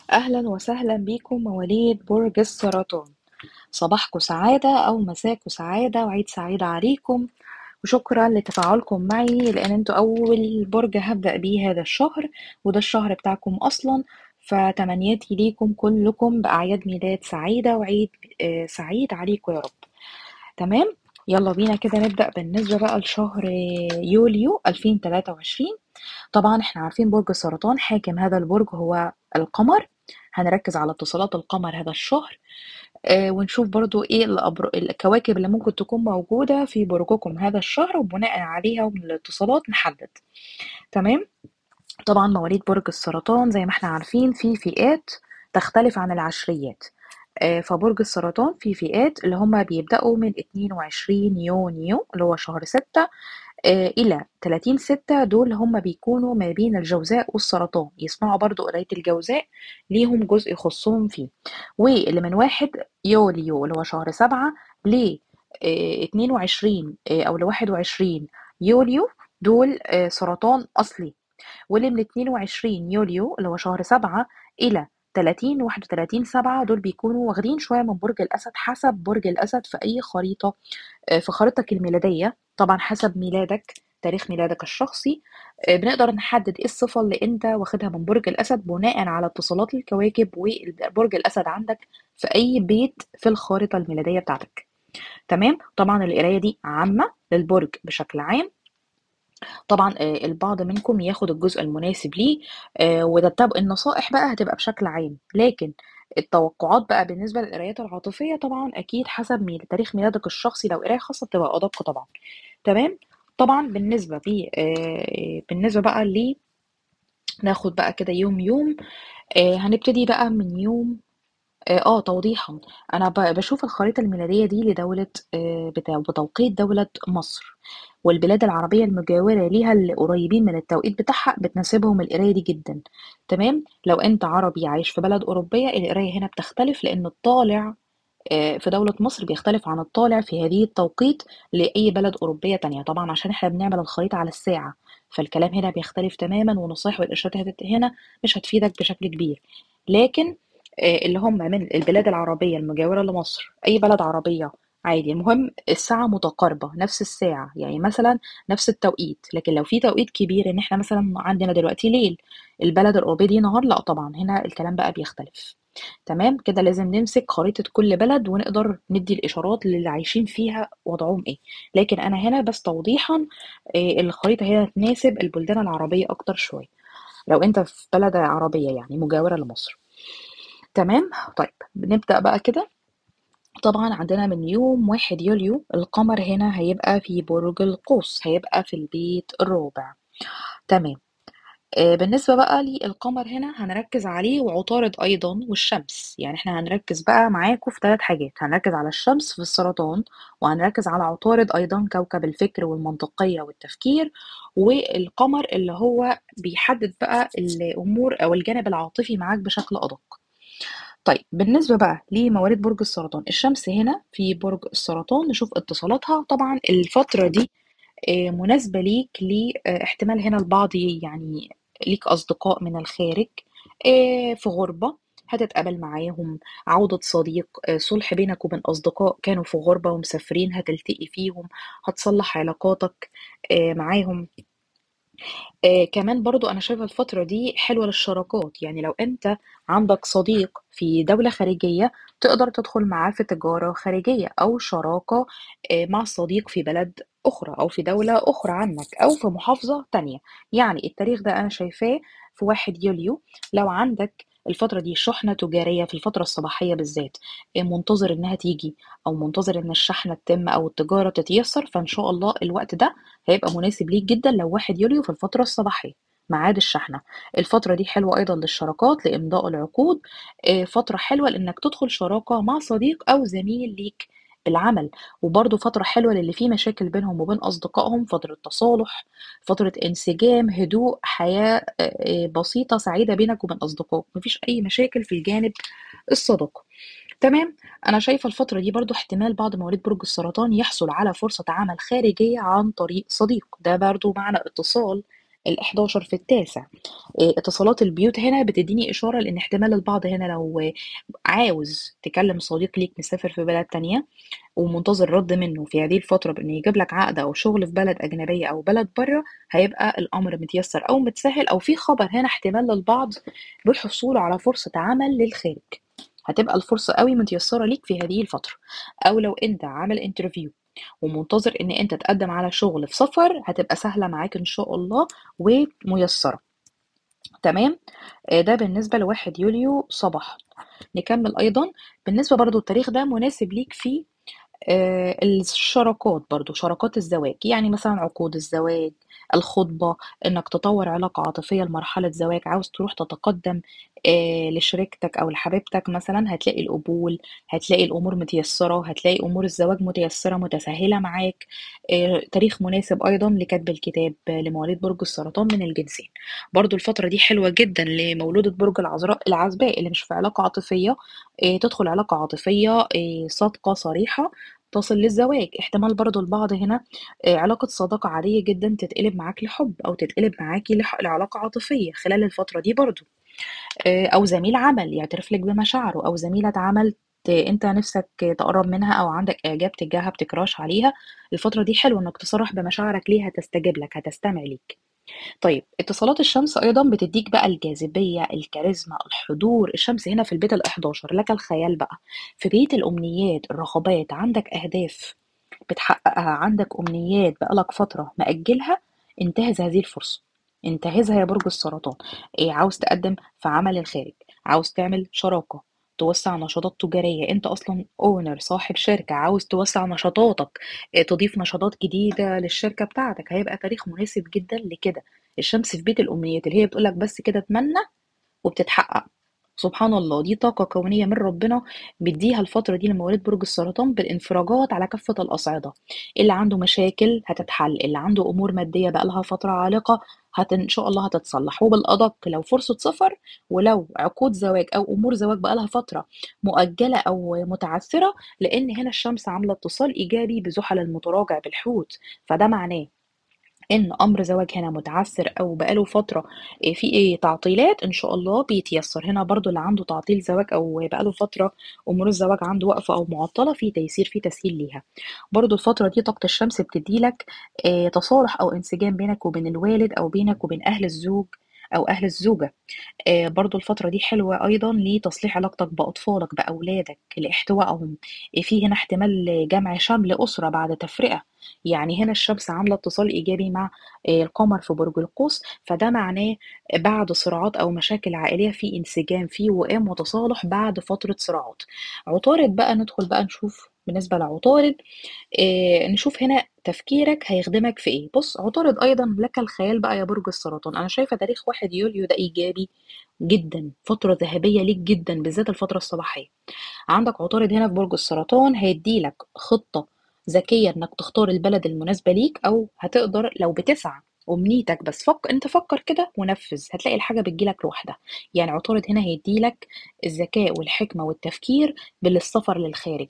أهلا وسهلا بيكم مواليد برج السرطان صباحكم سعادة أو مساكم سعادة وعيد سعيد عليكم وشكرا لتفاعلكم معي لأن انتوا أول برج هبدأ بيه هذا الشهر وده الشهر بتاعكم أصلا فتمنياتي ليكم كلكم بأعياد ميلاد سعيدة وعيد آه، سعيد عليكم يا رب تمام يلا بينا كده نبدأ بالنسبة بقى لشهر يوليو 2023 طبعا احنا عارفين برج السرطان حاكم هذا البرج هو القمر هنركز على اتصالات القمر هذا الشهر آه ونشوف برضو ايه الأبر... الكواكب اللي ممكن تكون موجودة في برجكم هذا الشهر وبناء عليها ومن الاتصالات نحدد تمام طبعا مواليد برج السرطان زي ما احنا عارفين في فئات تختلف عن العشريات آه، فبرج السرطان في فئات اللي هم بيبدأوا من 22 يونيو اللي هو شهر ستة آه، إلى 30 ستة دول هم بيكونوا ما بين الجوزاء والسرطان يسمعوا برضو قراية الجوزاء ليهم جزء يخصهم فيه واللي من واحد يوليو اللي هو شهر سبعة ل 22 آه، أو ل 21 يوليو دول آه، سرطان أصلي واللي من 22 يوليو اللي هو شهر سبعة إلى 30 31 سبعة دول بيكونوا واخدين شوية من برج الأسد حسب برج الأسد في أي خريطة آه، في خريطتك الميلادية طبعا حسب ميلادك تاريخ ميلادك الشخصي آه، بنقدر نحدد ايه الصفة اللي انت واخدها من برج الأسد بناء على اتصالات الكواكب وبرج الأسد عندك في أي بيت في الخارطة الميلادية بتاعتك تمام طبعا القراية دي عامة للبرج بشكل عام طبعا آه، البعض منكم ياخد الجزء المناسب ليه آه، وده طب النصائح بقى هتبقى بشكل عام لكن التوقعات بقى بالنسبة للقرايات العاطفية طبعا أكيد حسب ميل تاريخ ميلادك الشخصي لو قراية خاصة بتبقى أدق طبعا تمام طبعا بالنسبة بي آه، بالنسبة بقى ل ناخد بقى كده يوم يوم آه، هنبتدي بقى من يوم اه آه، توضيحا انا ب- بشوف الخريطة الميلادية دي لدولة آه، بتا- بتوقيت دولة مصر والبلاد العربية المجاورة ليها اللي قريبين من التوقيت بتاعها بتناسبهم القراية دي جدا تمام لو انت عربي عايش في بلد أوروبية القراية هنا بتختلف لأن الطالع آه، في دولة مصر بيختلف عن الطالع في هذه التوقيت لأي بلد أوروبية تانية طبعا عشان احنا بنعمل الخريطة على الساعة فالكلام هنا بيختلف تماما والنصائح والإرشادات هنا مش هتفيدك بشكل كبير لكن آه، اللي هم من البلاد العربية المجاورة لمصر أي بلد عربية عادي المهم الساعة متقاربة نفس الساعة يعني مثلا نفس التوقيت لكن لو في توقيت كبير ان احنا مثلا عندنا دلوقتي ليل البلد الأوروبية دي نهار لا طبعا هنا الكلام بقى بيختلف تمام كده لازم نمسك خريطة كل بلد ونقدر ندي الإشارات للي عايشين فيها وضعهم إيه لكن أنا هنا بس توضيحا آه، الخريطة هنا تناسب البلدان العربية أكتر شوية لو أنت في بلد عربية يعني مجاورة لمصر تمام طيب نبدأ بقى كده طبعا عندنا من يوم واحد يوليو القمر هنا هيبقى في برج القوس هيبقى في البيت الرابع تمام آه، بالنسبة بقى للقمر هنا هنركز عليه وعطارد أيضا والشمس يعني احنا هنركز بقى معاكم في ثلاث حاجات هنركز على الشمس في السرطان وهنركز على عطارد أيضا كوكب الفكر والمنطقية والتفكير والقمر اللي هو بيحدد بقى الأمور أو الجانب العاطفي معاك بشكل أدق طيب بالنسبة بقى لمواليد برج السرطان الشمس هنا في برج السرطان نشوف اتصالاتها طبعا الفترة دي آه، مناسبة ليك لاحتمال هنا البعض يعني ليك أصدقاء من الخارج آه، في غربة هتتقابل معاهم عودة صديق آه، صلح بينك وبين أصدقاء كانوا في غربة ومسافرين هتلتقي فيهم هتصلح علاقاتك آه، معاهم آه كمان برضو أنا شايفة الفترة دي حلوة للشراكات يعني لو أنت عندك صديق في دولة خارجية تقدر تدخل معاه في تجارة خارجية أو شراكة آه مع صديق في بلد أخرى أو في دولة أخرى عنك أو في محافظة تانية يعني التاريخ ده أنا شايفاه في واحد يوليو لو عندك الفترة دي شحنة تجارية في الفترة الصباحية بالذات آه، منتظر إنها تيجي أو منتظر إن الشحنة تتم أو التجارة تتيسر فإن شاء الله الوقت ده هيبقى مناسب ليك جدا لو واحد يوليو في الفترة الصباحية ميعاد الشحنة الفترة دي حلوة أيضا للشراكات لإمضاء العقود آه، فترة حلوة لإنك تدخل شراكة مع صديق أو زميل ليك بالعمل وبرضه فترة حلوة للي فيه مشاكل بينهم وبين أصدقائهم فترة تصالح فترة انسجام هدوء حياة آه، آه، بسيطة سعيدة بينك وبين أصدقائك مفيش أي مشاكل في الجانب الصداقة تمام أنا شايفة الفترة دي برضو احتمال بعض مواليد برج السرطان يحصل على فرصة عمل خارجية عن طريق صديق ده برضو معنى اتصال ال11 في التاسع آآ اتصالات البيوت هنا بتدّيني إشارة لإن احتمال البعض هنا لو عاوز تكلّم صديق ليك مسافر في بلد تانية ومنتظر رَد منّه في هذه الفترة بإنه يجيب لك عقد أو شغل في بلد أجنبية أو بلد برّه، هيبقى الأمر متيسّر أو متسهّل أو في خبر هنا احتمال للبعض بالحصول على فرصة عمل للخارج، هتبقى الفرصة أوي متيسّرة ليك في هذه الفترة، أو لو أنت عامل interview ومنتظر إن أنت تقدّم على شغل في سفر، هتبقى سهلة معاك إن شاء الله وميسّرة. تمام؟ آآ ده بالنسبة ل1 يوليو صباحًا. نكمّل أيضًا، بالنسبة برضه التاريخ ده مناسب ليك في آآ الشراكات برضه، شراكات الزواج، يعني مثلًا عقود الزواج، الخطبة، إنّك تطوّر علاقة عاطفية لمرحلة زواج، عاوز تروح تتقدّم آآ لشريكتك أو لحبيبتك مثلًا، هتلاقي القبول، هتلاقي الأمور متيسّرة، هتلاقي أمور الزواج متيسّرة متسهّلة معاك، آآ تاريخ مناسب أيضًا لكتب الكتاب لمواليد برج السرطان من الجنسين. برضه الفترة دي حلوة جدًا لمولودة برج العذراء العزباء اللي مش في علاقة عاطفية، آآ تدخل علاقة عاطفية آآ صادقة صريحة تصل للزواج، احتمال برضه البعض هنا آآ علاقة صداقة عادية جدًا تتقلب معاك لحُب أو تتقلب معاكِ لح لعلاقة عاطفية خلال الفترة دي برضه. آآ أو زميل عمل يعترف لِك بمشاعره أو زميلة عمل ت أنت نِفْسك تقرّب منها أو عندك إعجاب تجاهها بتكراش عليها، الفترة دي حلوة إنّك تصرّح بمشاعرك ليها هتستجيب لك، هتستمع ليك. طيب اتصالات الشمس أيضًا بتدّيك بقى الجاذبية، الكاريزما، الحضور، الشمس هنا في البيت ال11 لك الخيال بقى، في بيت الأمنيات، الرغبات، عندك أهداف بتحققها، عندك أمنيات بقى لك فترة مأجّلها، انتهز هذه الفرصة، انتهزها يا برج السرطان، آآ عاوز تقدّم في عمل الخارج، عاوز تعمل شراكة، توسّع نشاطات تجارية، أنت أصلًا owner صاحب شركة، عاوز توسّع نشاطاتك، آآ تضيف نشاطات جديدة للشركة بتاعتك، هيبقى تاريخ مناسب جدًا لكده. الشمس في بيت الأمنيات اللي هي بتقول لك بس كده اتمنى وبتتحقق. سبحان الله، دي طاقة كونية من ربنا مدّيها الفترة دي لمواليد برج السرطان بالانفراجات على كافة الأصعدة، اللي عنده مشاكل هتتحل، اللي عنده أمور مادية بقى لها فترة عالقة هت إن شاء الله هتتصلّح، وبالأدق لو فرصة سفر ولو عقود زواج أو أمور زواج بقى لها فترة مؤجّلة أو متعثّرة، لإن هنا الشمس عاملة اتصال إيجابي بزحل المتراجع بالحوت، فده معناه إن أمر زواج هنا متعثّر أو بقى له فترة آآ في إيه تعطيلات إن شاء الله بيتيسّر، هنا برضه اللي عنده تعطيل زواج أو بقى له فترة أمور الزواج عنده واقفة أو معطّلة في تيسير، في تسهيل ليها. برضه الفترة دي طاقة الشمس بتدّي لك آآ تصالح أو انسجام بينك وبين الوالد أو بينك وبين أهل الزوج أو أهل الزوجة. آآ برضه الفترة دي حلوة أيضًا لتصليح علاقتك بأطفالك، بأولادك، لاحتوائهم، آآ في هنا احتمال جمع شمل أسرة بعد تفرقة، يعني هنا الشمس عاملة اتصال إيجابي مع آآ القمر في برج القوس، فده معناه بعد صراعات أو مشاكل عائلية في انسجام، في وئام وتصالح بعد فترة صراعات. عطارد بقى ندخل بقى نشوف بالنسبة لعطارد آآ نشوف هنا تفكيرك هيخدمك في إيه. بُص عطارد أيضًا لك الخيال بقى يا برج السرطان، أنا شايفة تاريخ 1 يوليو ده إيجابي جدًا، فترة ذهبية ليك جدًا بالذات الفترة الصباحية. عندك عطارد هنا في برج السرطان هيدّي لك خطة ذكية إنك تختار البلد المناسبة ليك أو هتقدر لو بتسعى أمنيتك بس فك أنت فكّر كده ونفّذ، هتلاقي الحاجة بتيجي لك لوحدها. يعني عطارد هنا هيدّي لك الذكاء والحكمة والتفكير بالسفر للخارج.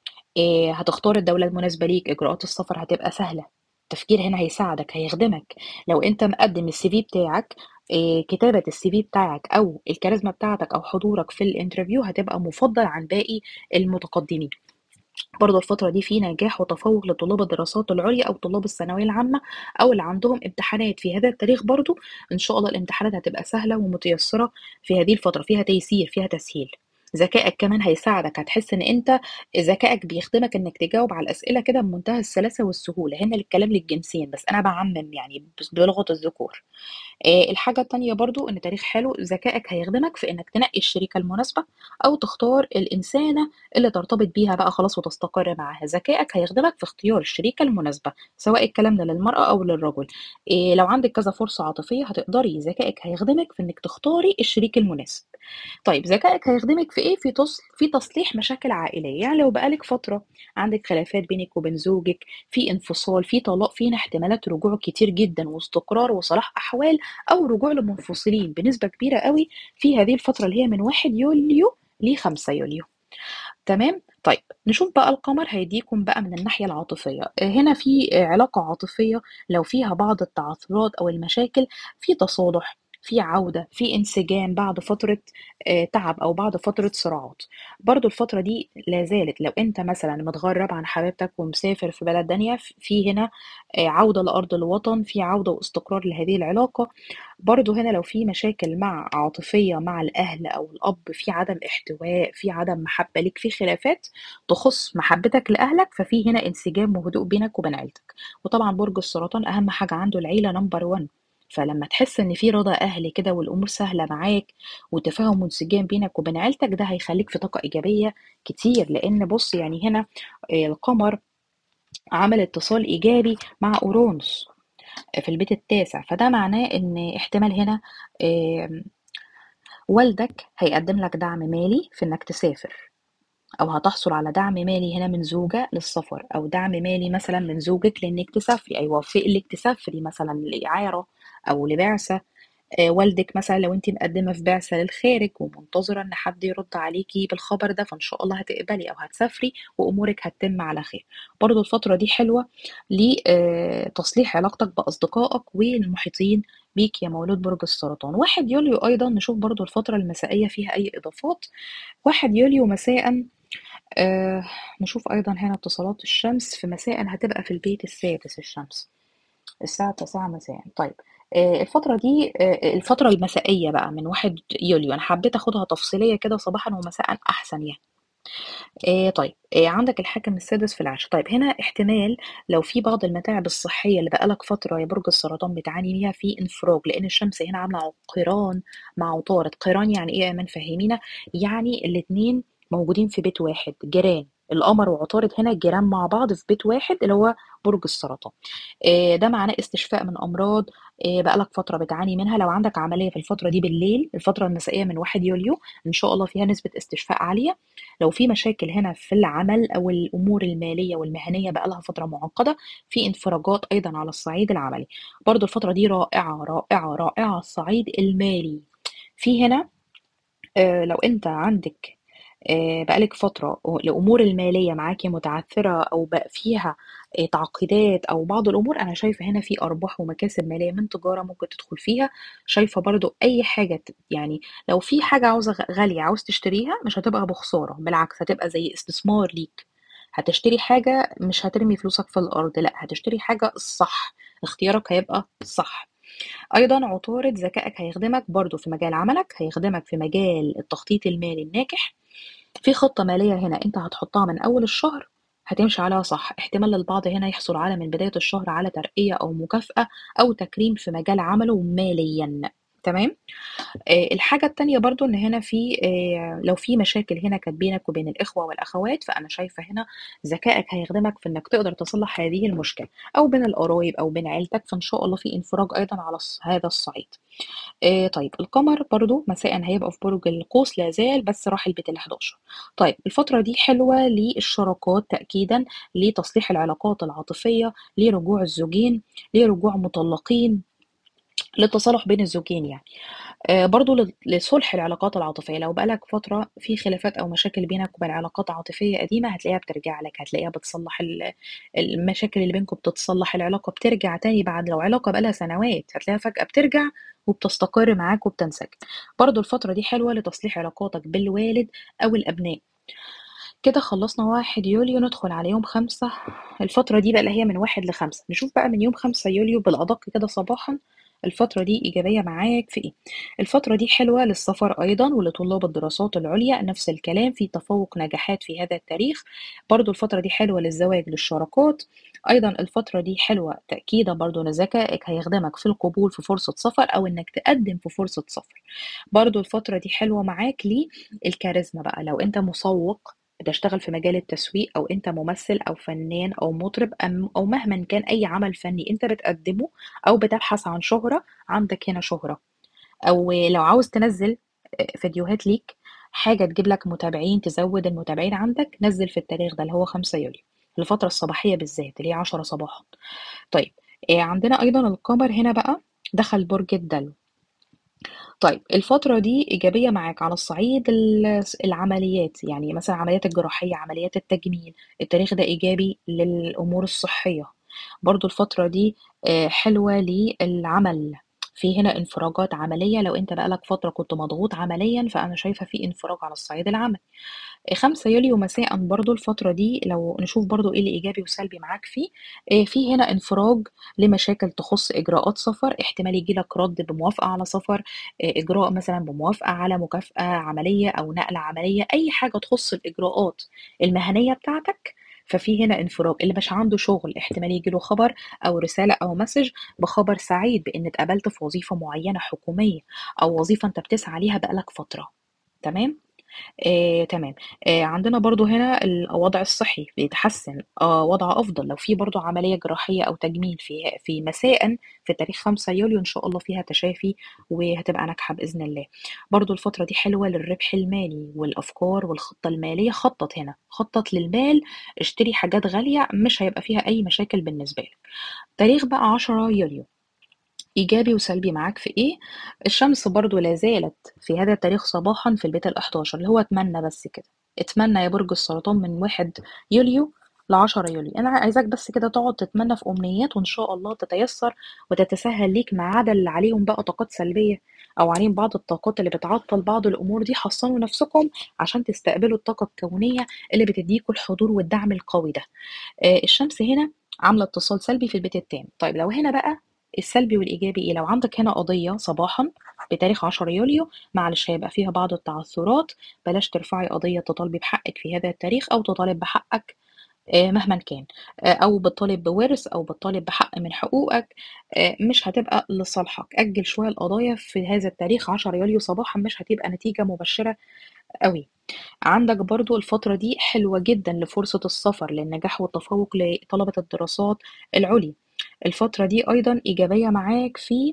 آآ هتختار الدولة المناسبة ليك، إجراءات السفر هتبقى سهلة، التفكير هنا هيساعدك، هيخدمك. لو أنت مقدّم الCV بتاعك آآ كتابة الCV بتاعك أو الكاريزما بتاعتك أو حضورك في الinterview هتبقى مُفضّل عن باقي المتقدمين. برضه الفترة دي في نجاح وتفوّق لطلاب الدراسات العُليا أو طلاب الثانوية العامة أو اللي عندهم امتحانات في هذا التاريخ برضه، إن شاء الله الامتحانات هتبقى سهلة ومتيسّرة في هذه الفترة، فيها تيسير، فيها تسهيل. ذكائك كمان هيساعدك، هتحس إن أنت ذكائك بيخدمك إنك تجاوب على الأسئلة كده بمنتهى السلاسة والسهولة، هنا الكلام للجنسين، بس أنا باعمّم يعني بس بلغة الذكور. آآ الحاجة التانية برضه إن تاريخ حلو، ذكائك هيخدمك في إنك تنقّي الشريكة المناسبة أو تختار الإنسانة اللي ترتبط بيها بقى خلاص وتستقر معاها، ذكائك هيخدمك في اختيار الشريكة المناسبة، سواء الكلام ده للمرأة أو للرجل. آآ لو عندِك كذا فرصة عاطفية هتقدري ذكائك هيخدمك في إنِّك تختاري الشريك المناسب. طيب ذكائك هيخدمك في إيه؟ في تص في تصليح مشاكل عائلية، يعني لو بقى لِك فترة عندِك خلافات بينِك وبين زوجِك، في انفصال، في طلاق، في هنا احتمالات رجوع كتير جدًا واستقرار وصلاح أحوال أو رجوع لمنفصلين بنسبة كبيرة أوي في هذه الفترة اللي هي من 1 يوليو ل5 يوليو. تمام؟ طيب نشوف بقى القمر هيديكم بقى من الناحية العاطفية آه، هنا في آه، علاقة عاطفية لو فيها بعض التعثرات أو المشاكل في تصالح في عودة في انسجام بعد فترة آه، تعب أو بعد فترة صراعات برضو الفترة دي لا زالت لو أنت مثلا متغرب عن حبيبتك ومسافر في بلد تانية في هنا آه، عودة لأرض الوطن في عودة واستقرار لهذه العلاقة برضو هنا لو في مشاكل مع عاطفية مع الأهل أو الأب في عدم احتواء في عدم محبة ليك في خلافات تخص محبتك لأهلك ففي هنا انسجام وهدوء بينك وبين عيلتك وطبعا برج السرطان أهم حاجة عنده العيلة نمبر 1 فلما تحس ان في رضا اهلي كده والامور سهله معاك وتفاهم وانسجام بينك وبين عيلتك ده هيخليك في طاقه ايجابيه كتير لان بص يعني هنا آه، القمر عمل اتصال ايجابي مع اورانوس في البيت التاسع فده معناه ان احتمال هنا آم، والدك هيقدم لك دعم مالي في انك تسافر او هتحصل على دعم مالي هنا من زوجة للسفر او دعم مالي مثلا من زوجك لانك تسافري او يوافق لك تسافري مثلا لاعارة او لبعثة آه، والدك مثلا لو انت مقدمة في بعثة للخارج ومنتظرة ان حد يرد عليكي بالخبر ده فان شاء الله هتقبلي او هتسافري وامورك هتتم على خير برضو الفترة دي حلوة لتصليح علاقتك باصدقائك والمحيطين بيك يا مولود برج السرطان واحد يوليو ايضا نشوف برضو الفترة المسائية فيها اي اضافات واحد يوليو مساء آه نشوف أيضا هنا اتصالات الشمس في مساء هتبقى في البيت السادس الشمس الساعة تسعة مساء طيب آه الفترة دي آه الفترة المسائية بقى من واحد يوليو أنا حبيت أخدها تفصيلية كده صباحا ومساء أحسن يعني آه طيب آه عندك الحاكم السادس في العشر طيب هنا احتمال لو في بعض المتاعب الصحية اللي بقالك فترة يا برج السرطان بتعاني بيها في انفراج لأن الشمس هنا عاملة قران مع عطارد قران يعني إيه يا إيمان فهمينا يعني الاتنين موجودين في بيت واحد جيران القمر وعطارد هنا جيران مع بعض في بيت واحد اللي هو برج السرطان آه، ده معناه استشفاء من امراض آه، بقالك فتره بتعاني منها لو عندك عمليه في الفتره دي بالليل الفتره المسائيه من 1 يوليو ان شاء الله فيها نسبه استشفاء عاليه لو في مشاكل هنا في العمل او الامور الماليه والمهنيه بقالها فتره معقده في انفراجات ايضا على الصعيد العملي برضو الفتره دي رائعه رائعه رائعه على الصعيد المالي في هنا آه، لو انت عندك آه، بقالك فترة الأمور المالية معاكي متعثرة أو بقى فيها آه، تعقيدات أو بعض الأمور أنا شايفة هنا في أرباح ومكاسب مالية من تجارة ممكن تدخل فيها شايفة برضو أي حاجة ت- يعني لو في حاجة عاوزة غ- غالية عاوز تشتريها مش هتبقى بخسارة بالعكس هتبقى زي استثمار ليك هتشتري حاجة مش هترمي فلوسك في الأرض لا هتشتري حاجة الصح اختيارك هيبقى صح أيضا عطارد ذكائك هيخدمك برضو في مجال عملك هيخدمك في مجال التخطيط المالي الناجح في خطة مالية هنا أنت هتحطها من أول الشهر هتمشي عليها صح احتمال للبعض هنا يحصل على من بداية الشهر على ترقية أو مكافأة أو تكريم في مجال عمله ماليا تمام آه الحاجة التانية برضو ان هنا في آه لو في مشاكل هنا كانت بينك وبين الاخوة والاخوات فانا شايفة هنا ذكائك هيخدمك في انك تقدر تصلح هذه المشكلة او بين القرايب او بين عيلتك فان شاء الله في انفراج ايضا على الص- هذا الصعيد آه طيب القمر برضو مساء هيبقى في برج القوس لا زال بس راح البيت ال 11 طيب الفترة دي حلوة للشراكات تأكيدا لتصليح العلاقات العاطفية لرجوع الزوجين لرجوع مطلقين للتصالح بين الزوجين يعني آه، برضو لل- لصلح العلاقات العاطفية لو بقالك فترة في خلافات أو مشاكل بينك وبين علاقات عاطفية قديمة هتلاقيها بترجع لك هتلاقيها بتصلح ال- المشاكل اللي بينكم بتتصلح العلاقة بترجع تاني بعد لو علاقة بقالها سنوات هتلاقيها فجأة بترجع وبتستقر معاك وبتنسجم برضو الفترة دي حلوة لتصليح علاقاتك بالوالد أو الأبناء كده خلصنا واحد يوليو ندخل على يوم خمسة الفترة دي بقى اللي هي من واحد لخمسة نشوف بقى من يوم خمسة يوليو بالأدق كده صباحا الفترة دي إيجابية معاك في إيه؟ الفترة دي حلوة للسفر أيضا ولطلاب الدراسات العليا نفس الكلام في تفوق نجاحات في هذا التاريخ برضو الفترة دي حلوة للزواج للشراكات أيضا الفترة دي حلوة تأكيدا برضو لذكائك هيخدمك في القبول في فرصة سفر أو إنك تقدم في فرصة سفر برضو الفترة دي حلوة معاك للكاريزما بقى لو أنت مسوق بتشتغل في مجال التسويق او انت ممثل او فنان او مطرب أم او مهما كان اي عمل فني انت بتقدمه او بتبحث عن شهرة عندك هنا شهرة او لو عاوز تنزل فيديوهات ليك حاجة تجيب لك متابعين تزود المتابعين عندك نزل في التاريخ ده اللي هو 5 يوليو الفترة الصباحية بالذات اللي هي 10 صباحا طيب آه، عندنا ايضا القمر هنا بقى دخل برج الدلو طيب الفترة دي إيجابية معاك على الصعيد ال العمليات، يعني مثلًا العمليات الجراحية، عمليات التجميل، التاريخ ده إيجابي للأمور الصحية، برضه الفترة دي آآ حلوة للعمل، في هنا انفراجات عملية لو أنت بقى لك فترة كنت مضغوط عمليًا، فأنا شايفة في انفراج على الصعيد العملي. 5 يوليو مساءً برضه الفترة دي لو نشوف برضه إيه اللي إيجابي وسلبي معاك فيه، آآ في هنا انفراج لمشاكل تخُص إجراءات سفر، احتمال ييجي لك رَد بموافقة على سفر، آآ إجراء مثلًا بموافقة على مكافأة عملية أو نقلة عملية، أي حاجة تخُص الإجراءات المهنية بتاعتك، ففي هنا انفراج، اللي مش عنده شغل احتمال ييجي له خبر أو رسالة أو message بخبر سعيد بإن اتقبلت في وظيفة معينة حكومية أو وظيفة أنت بتسعى ليها بقى لك فترة، تمام؟ آآ تمام. آآ عندنا برضه هنا الوضع الصحّي بيتحسّن، آه وضع أفضل، لو في برضه عملية جراحية أو تجميل في في مساءً في تاريخ 5 يوليو إن شاء الله فيها تشافي وهتبقى ناجحة بإذن الله. برضه الفترة دي حلوة للربح المالي والأفكار والخطة المالية، خطّط هنا، خطّط للمال، اشتري حاجات غالية مش هيبقى فيها أي مشاكل بالنسبة لك. تاريخ بقى 10 يوليو. إيجابي وسلبي معاك في إيه؟ الشمس برضه لا زالت في هذا التاريخ صباحًا في البيت ال11 اللي هو اتمنى بس كده، اتمنى يا برج السرطان من 1 يوليو ل10 يوليو، أنا عايزاك بس كده تقعد تتمنى في أمنيات وإن شاء الله تتيسر وتتسهل ليك ما عدا اللي عليهم بقى طاقات سلبية أو عليهم بعض الطاقات اللي بتعطل بعض الأمور دي، حصنوا نفسكم عشان تستقبلوا الطاقة الكونية اللي بتديكوا الحضور والدعم القوي ده. آآ الشمس هنا عاملة اتصال سلبي في البيت التاني، طيب لو هنا بقى السلبي والإيجابي إيه؟ لو عندك هنا قضية صباحًا بتاريخ 10 يوليو معلش هيبقى فيها بعض التعثرات، بلاش ترفعي قضية تطالبي بحقِك في هذا التاريخ أو تطالب بحقك آآ مهمًا كان، آآ أو بتطالب بورث أو بتطالب بحق من حقوقك، آآ مش هتبقى لصالحك، أجّل شوية القضايا في هذا التاريخ 10 يوليو صباحًا مش هتبقى نتيجة مبشرة أوي. عندك برضه الفترة دي حلوة جدًا لفرصة السفر للنجاح والتفوق لطلبة الدراسات العُليا. الفترة دي أيضًا إيجابية معاك في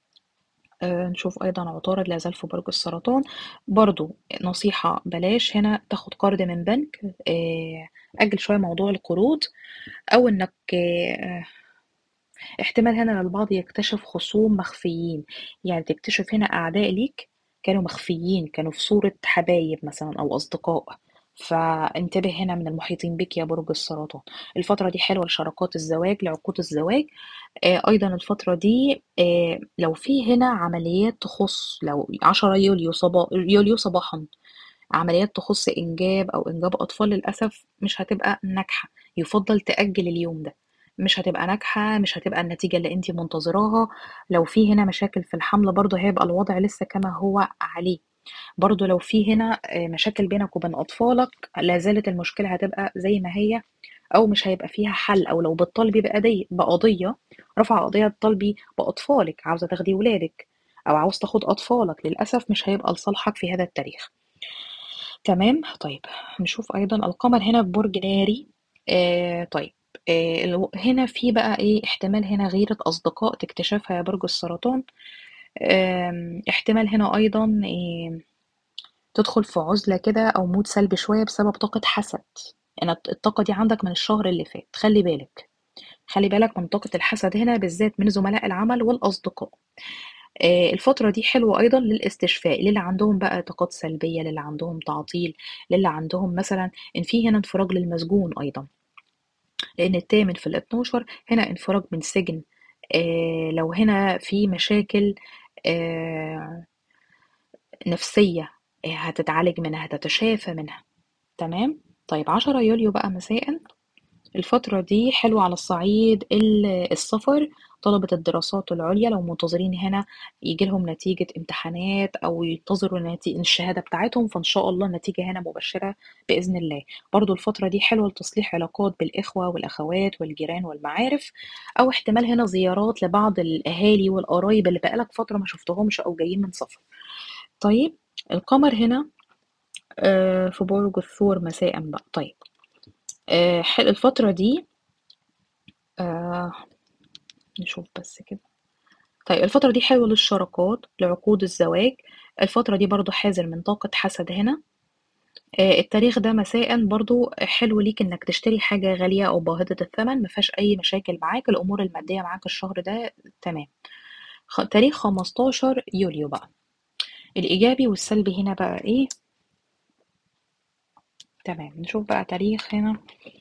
آآ نشوف أيضًا عطارد لا زال في برج السرطان، برضه نصيحة بلاش هنا تاخد قرض من بنك، آآ أجّل شوية موضوع القروض أو إنك آآ احتمال هنا للبعض يكتشف خصوم مخفيين، يعني تكتشف هنا أعداء ليك كانوا مخفيين، كانوا في صورة حبايب مثلًا أو أصدقاء، فانتبه هنا من المحيطين بك يا برج السرطان. الفترة دي حلوة لشراكات الزواج، لعقود الزواج. آآ أيضًا الفترة دي آآ لو في هنا عمليات تخُص لو 10 يوليو صبا يوليو صباحًا عمليات تخُص إنجاب أو إنجاب أطفال للأسف مش هتبقى ناجحة، يُفضّل تأجّل اليوم ده، مش هتبقى ناجحة، مش هتبقى النتيجة اللي أنتِ منتظراها، لو في هنا مشاكل في الحمل برضه هيبقى الوضع لسه كما هو عليه، برضه لو في هنا آآ مشاكل بينك وبين أطفالك لا زالت المشكلة هتبقى زي ما هي أو مش هيبقى فيها حل، أو لو بتطالبي بقضية بقضية رافعة قضية تطالبي بأطفالِك، عاوزة تاخدي ولادِك أو عاوز تاخد أطفالك، للأسف مش هيبقى لصالحك في هذا التاريخ. تمام، طيب نشوف أيضًا القمر هنا في برج ناري، آآ طيب آآ الو هنا في بقى إيه، احتمال هنا غيرة أصدقاء تكتشفها يا برج السرطان، آمم احتمال هنا أيضًا آآ تدخل في عُزلة كده أو mood سلبي شوية بسبب طاقة حسد، أنا الط الطاقة دي عندك من الشهر اللي فات، خلّي بالك، خلّي بالك من طاقة الحسد هنا بالذات من زملاء العمل والأصدقاء. آآ الفترة دي حلوة أيضًا للاستشفاء، للي عندهم بقى طاقات سلبية، للي عندهم تعطيل، للي عندهم مثلًا إن في هنا انفراج للمسجون أيضًا، لإن التامن في ال12 هنا انفراج من سجن، آآ لو هنا في مشاكل آآ نفسية آآ هتتعالج منها، هتتشافى منها، تمام؟ طيب 10 يوليو بقى مساءً، الفترة دي حلوة على الصعيد ال السفر، طلبة الدراسات العُليا لو منتظرين هنا ييجي لهم نتيجة امتحانات أو ينتظروا نتي الشهادة بتاعتهم، فإن شاء الله النتيجة هنا مبشرة بإذن الله. برضه الفترة دي حلوة لتصليح علاقات بالإخوة والأخوات والجيران والمعارف، أو احتمال هنا زيارات لبعض الأهالي والقرايب اللي بقى لك فترة ما شُفتهمش أو جايين من سفر. طيب القمر هنا آآ في برج الثور مساءً بقى، طيب آآ ح الفترة دي آآ نشوف بس كده. طيب الفترة دي حلوة للشراكات، لعقود الزواج، الفترة دي برضه حاذر من طاقة حسد هنا. آآ التاريخ ده مساءً برضه حلو ليك إنك تشتري حاجة غالية أو باهظة الثمن، ما فيهاش أي مشاكل معاك، الأمور المادية معاك الشهر ده تمام. خ تاريخ 15 يوليو بقى. الإيجابي والسلبي هنا بقى إيه تمام نشوف بقى تاريخ هنا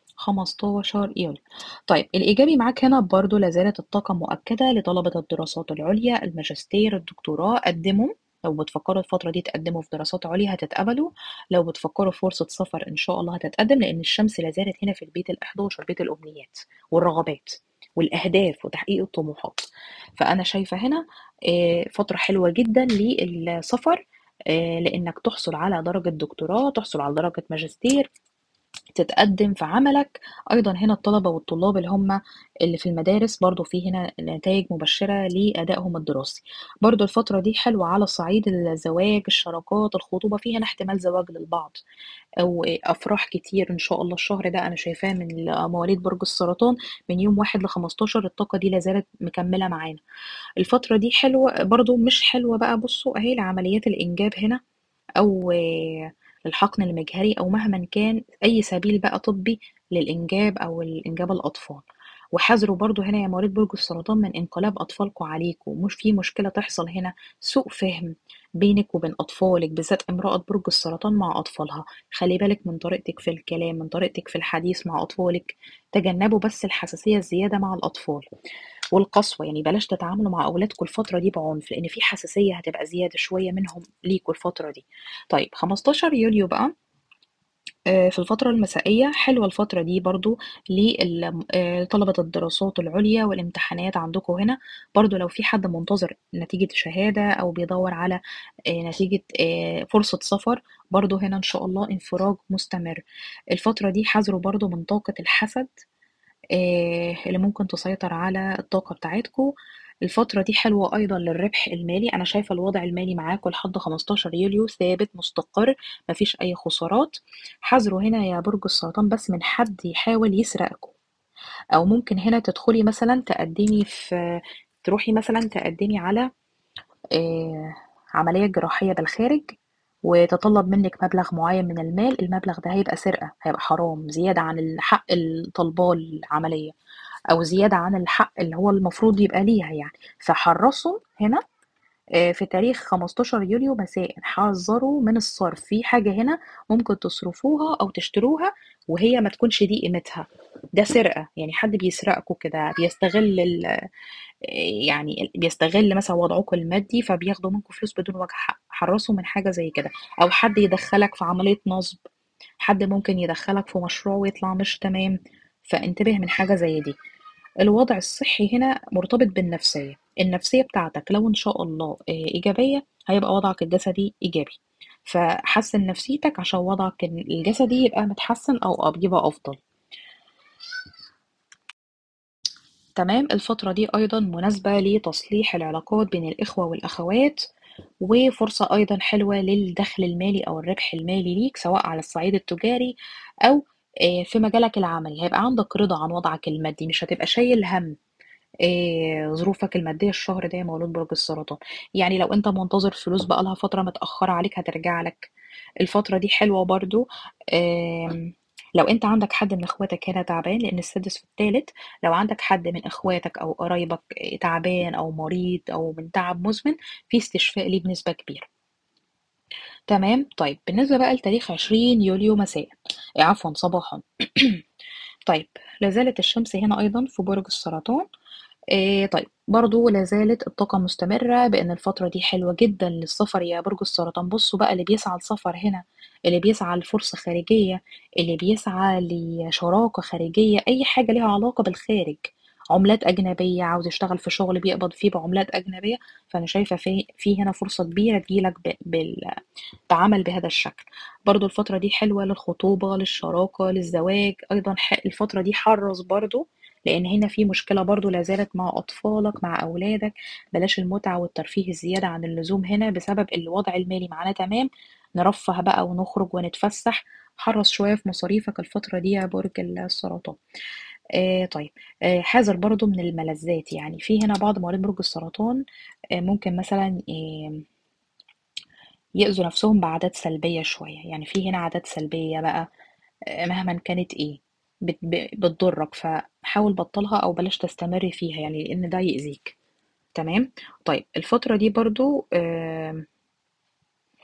15 يوليو طيب الإيجابي معاك هنا برضو لازالت الطاقة مؤكدة لطلبة الدراسات العليا الماجستير الدكتوراه قدموا لو بتفكروا الفترة دي تقدموا في دراسات عليا هتتقبلوا لو بتفكروا في فرصة سفر إن شاء الله هتتقدم لأن الشمس لازالت هنا في البيت ال11 بيت الأمنيات والرغبات والأهداف وتحقيق الطموحات فأنا شايفة هنا آه، فترة حلوة جدا للسفر آه، لإنك تحصل على درجة دكتوراه تحصل على درجة ماجستير تتقدم في عملك أيضا هنا الطلبة والطلاب اللي هم اللي في المدارس برضو في هنا نتائج مبشرة لأدائهم الدراسي برضو الفترة دي حلوة على صعيد الزواج الشراكات الخطوبة في هنا احتمال زواج للبعض أو أفراح كتير إن شاء الله الشهر ده أنا شايفاه من مواليد برج السرطان من يوم واحد لخمستاشر الطاقة دي لازالت مكملة معانا الفترة دي حلوة برضو مش حلوة بقى بصوا أهي لعمليات الإنجاب هنا أو الحقن المجهري أو مهما كان أي سبيل بقى طبي للإنجاب أو الإنجاب الأطفال وحذروا برضو هنا يا مواليد برج السرطان من انقلاب أطفالكم عليكم مش في مشكلة تحصل هنا سوء فهم بينك وبين أطفالك بالذات امرأة برج السرطان مع أطفالها خلي بالك من طريقتك في الكلام من طريقتك في الحديث مع أطفالك تجنبوا بس الحساسية الزيادة مع الأطفال والقسوة يعني بلاش تتعاملوا مع أولادكم الفترة دي بعنف لأن في حساسية هتبقى زيادة شوية منهم ليكوا الفترة دي طيب 15 يوليو بقى آه، في الفترة المسائية حلوة الفترة دي برضو لطلبة الدراسات العليا والامتحانات عندكم هنا برضو لو في حد منتظر نتيجة شهادة أو بيدور على آه، نتيجة آه، فرصة سفر برضو هنا إن شاء الله انفراج مستمر الفترة دي حذروا برضو من طاقة الحسد اللي ممكن تسيطر على الطاقة بتاعتكم الفترة دي حلوة أيضا للربح المالي أنا شايفة الوضع المالي معاكم لحد 15 يوليو ثابت مستقر مفيش أي خسارات حذروا هنا يا برج السرطان بس من حد يحاول يسرقكم أو ممكن هنا تدخلي مثلا تقدمي في تروحي مثلا تقدمي على آه، عملية جراحية بالخارج وتطلب منك مبلغ معين من المال المبلغ ده هيبقى سرقة هيبقى حرام زيادة عن الحق الطلباه العملية أو زيادة عن الحق اللي هو المفروض يبقى ليها يعني فحرصوا هنا آه، في تاريخ 15 يوليو مساء حذروا من الصرف في حاجة هنا ممكن تصرفوها أو تشتروها وهي ما تكونش دي قيمتها ده سرقة يعني حد بيسرقكوا كده بيستغل يعني بيستغل مثلا وضعكم المادي فبياخدوا منكم فلوس بدون وجه حق حرصوا من حاجة زي كده أو حد يدخلك في عملية نصب حد ممكن يدخلك في مشروع ويطلع مش تمام فانتبه من حاجة زي دي الوضع الصحي هنا مرتبط بالنفسية النفسية بتاعتك لو إن شاء الله آه، إيجابية هيبقى وضعك الجسدي إيجابي فحسن نفسيتك عشان وضعك الجسدي يبقى متحسن أو يبقى أفضل تمام الفترة دي أيضا مناسبة لتصليح العلاقات بين الإخوة والأخوات وفرصة أيضا حلوة للدخل المالي أو الربح المالي ليك سواء على الصعيد التجاري أو آه، في مجالك العملي هيبقى عندك رضا عن وضعك المادي مش هتبقى شايل هم آه، ظروفك المادية الشهر ده يا مولود برج السرطان يعني لو انت منتظر فلوس بقى لها فترة متأخرة عليك هترجع لك الفترة دي حلوة برضو لو انت عندك حد من اخواتك هنا تعبان لان السادس في الثالث لو عندك حد من اخواتك او قرايبك تعبان او مريض او من تعب مزمن في استشفاء ليه بنسبة كبيرة تمام طيب بالنسبة بقى لتاريخ 20 يوليو مساء عفوا صباحا طيب لازالت الشمس هنا أيضا في برج السرطان إيه طيب برضو لازالت الطاقة مستمرة بأن الفترة دي حلوة جدا للسفر يا برج السرطان بصوا بقى اللي بيسعى لسفر هنا اللي بيسعى لفرصة خارجية اللي بيسعى لشراكة خارجية أي حاجة ليها علاقة بالخارج عملات أجنبية عاوز يشتغل في شغل بيقبض فيه بعملات أجنبية فأنا شايفة في, في هنا فرصة كبيرة تجيلك بعمل بهذا الشكل برضو الفترة دي حلوة للخطوبة للشراكة للزواج أيضا الفترة دي حرص برضو لأن هنا في مشكلة برضو لازالت مع أطفالك مع أولادك بلاش المتعة والترفيه الزيادة عن اللزوم هنا بسبب الوضع المالي معانا تمام نرفه بقى ونخرج ونتفسح حرص شوية في مصاريفك الفترة دي يا برج السرطان آه طيب آه حذر برضو من الملذات يعني في هنا بعض مواليد برج السرطان آه ممكن مثلا آه يأذوا نفسهم بعادات سلبية شوية يعني في هنا عادات سلبية بقى آه مهما كانت ايه بتضرك فحاول بطلها او بلاش تستمر فيها يعني لان ده يأذيك تمام طيب الفترة دي برضو آه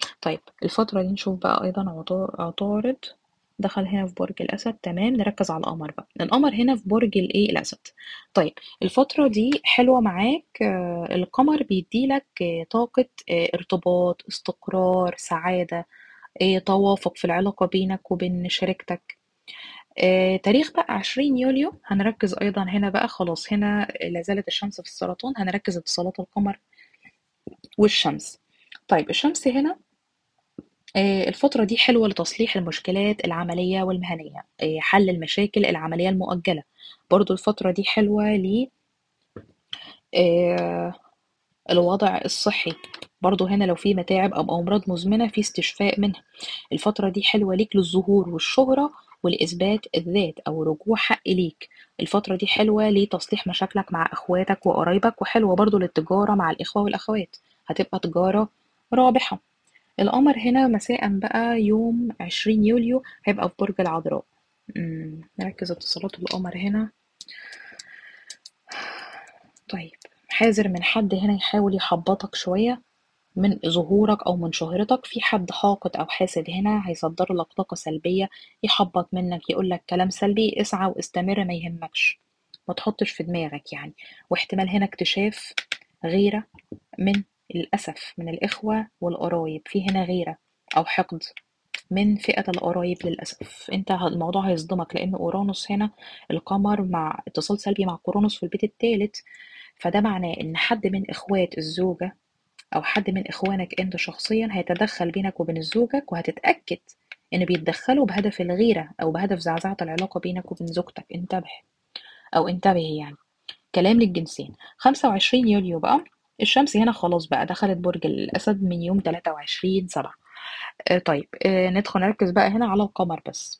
طيب الفترة دي نشوف بقى أيضا عطا- عطارد دخل هنا في برج الأسد تمام نركز على القمر بقى القمر هنا في برج الإيه الأسد طيب الفترة دي حلوة معاك آه، القمر بيديلك آه، طاقة آه، ارتباط استقرار سعادة آه، توافق في العلاقة بينك وبين شريكتك آه، تاريخ بقى 20 يوليو هنركز أيضا هنا بقى خلاص هنا لا زالت الشمس في السرطان هنركز اتصالات القمر والشمس طيب الشمس هنا آه، الفترة دي حلوة لتصليح المشكلات العملية والمهنية آه، حل المشاكل العملية المؤجلة برضو الفترة دي حلوة ل آه، الوضع الصحي برضو هنا لو في متاعب أو أمراض مزمنة في استشفاء منها الفترة دي حلوة ليك للظهور والشهرة ولإثبات الذات أو رجوع حق ليك الفترة دي حلوة لتصليح مشاكلك مع إخواتك وقرايبك وحلوة برضو للتجارة مع الإخوة والأخوات هتبقى تجارة رابحة القمر هنا مساء بقى يوم 20 يوليو هيبقى في برج العذراء مم، نركز اتصالات القمر هنا طيب حذر من حد هنا يحاول يحبطك شوية من ظهورك أو من شهرتك في حد حاقد أو حاسد هنا هيصدر لك طاقة سلبية يحبط منك يقول لك كلام سلبي اسعى واستمر ما يهمكش ما تحطش في دماغك يعني واحتمال هنا اكتشاف غيرة من الأسف من الإخوة والقرايب في هنا غيرة أو حقد من فئة القرايب للأسف انت ه- الموضوع هيصدمك لأن أورانوس هنا القمر مع اتصال سلبي مع قرونوس في البيت الثالث فده معناه إن حد من إخوات الزوجة أو حد من إخوانك أنت شخصيا هيتدخل بينك وبين زوجك وهتتأكد إن بيتدخلوا بهدف الغيرة أو بهدف زعزعة العلاقة بينك وبين زوجتك انتبه أو انتبهي يعني كلام للجنسين 25 يوليو بقى الشمس هنا خلاص بقى دخلت برج الأسد من يوم 23 سبعة آه طيب آه ندخل نركز بقى هنا على القمر بس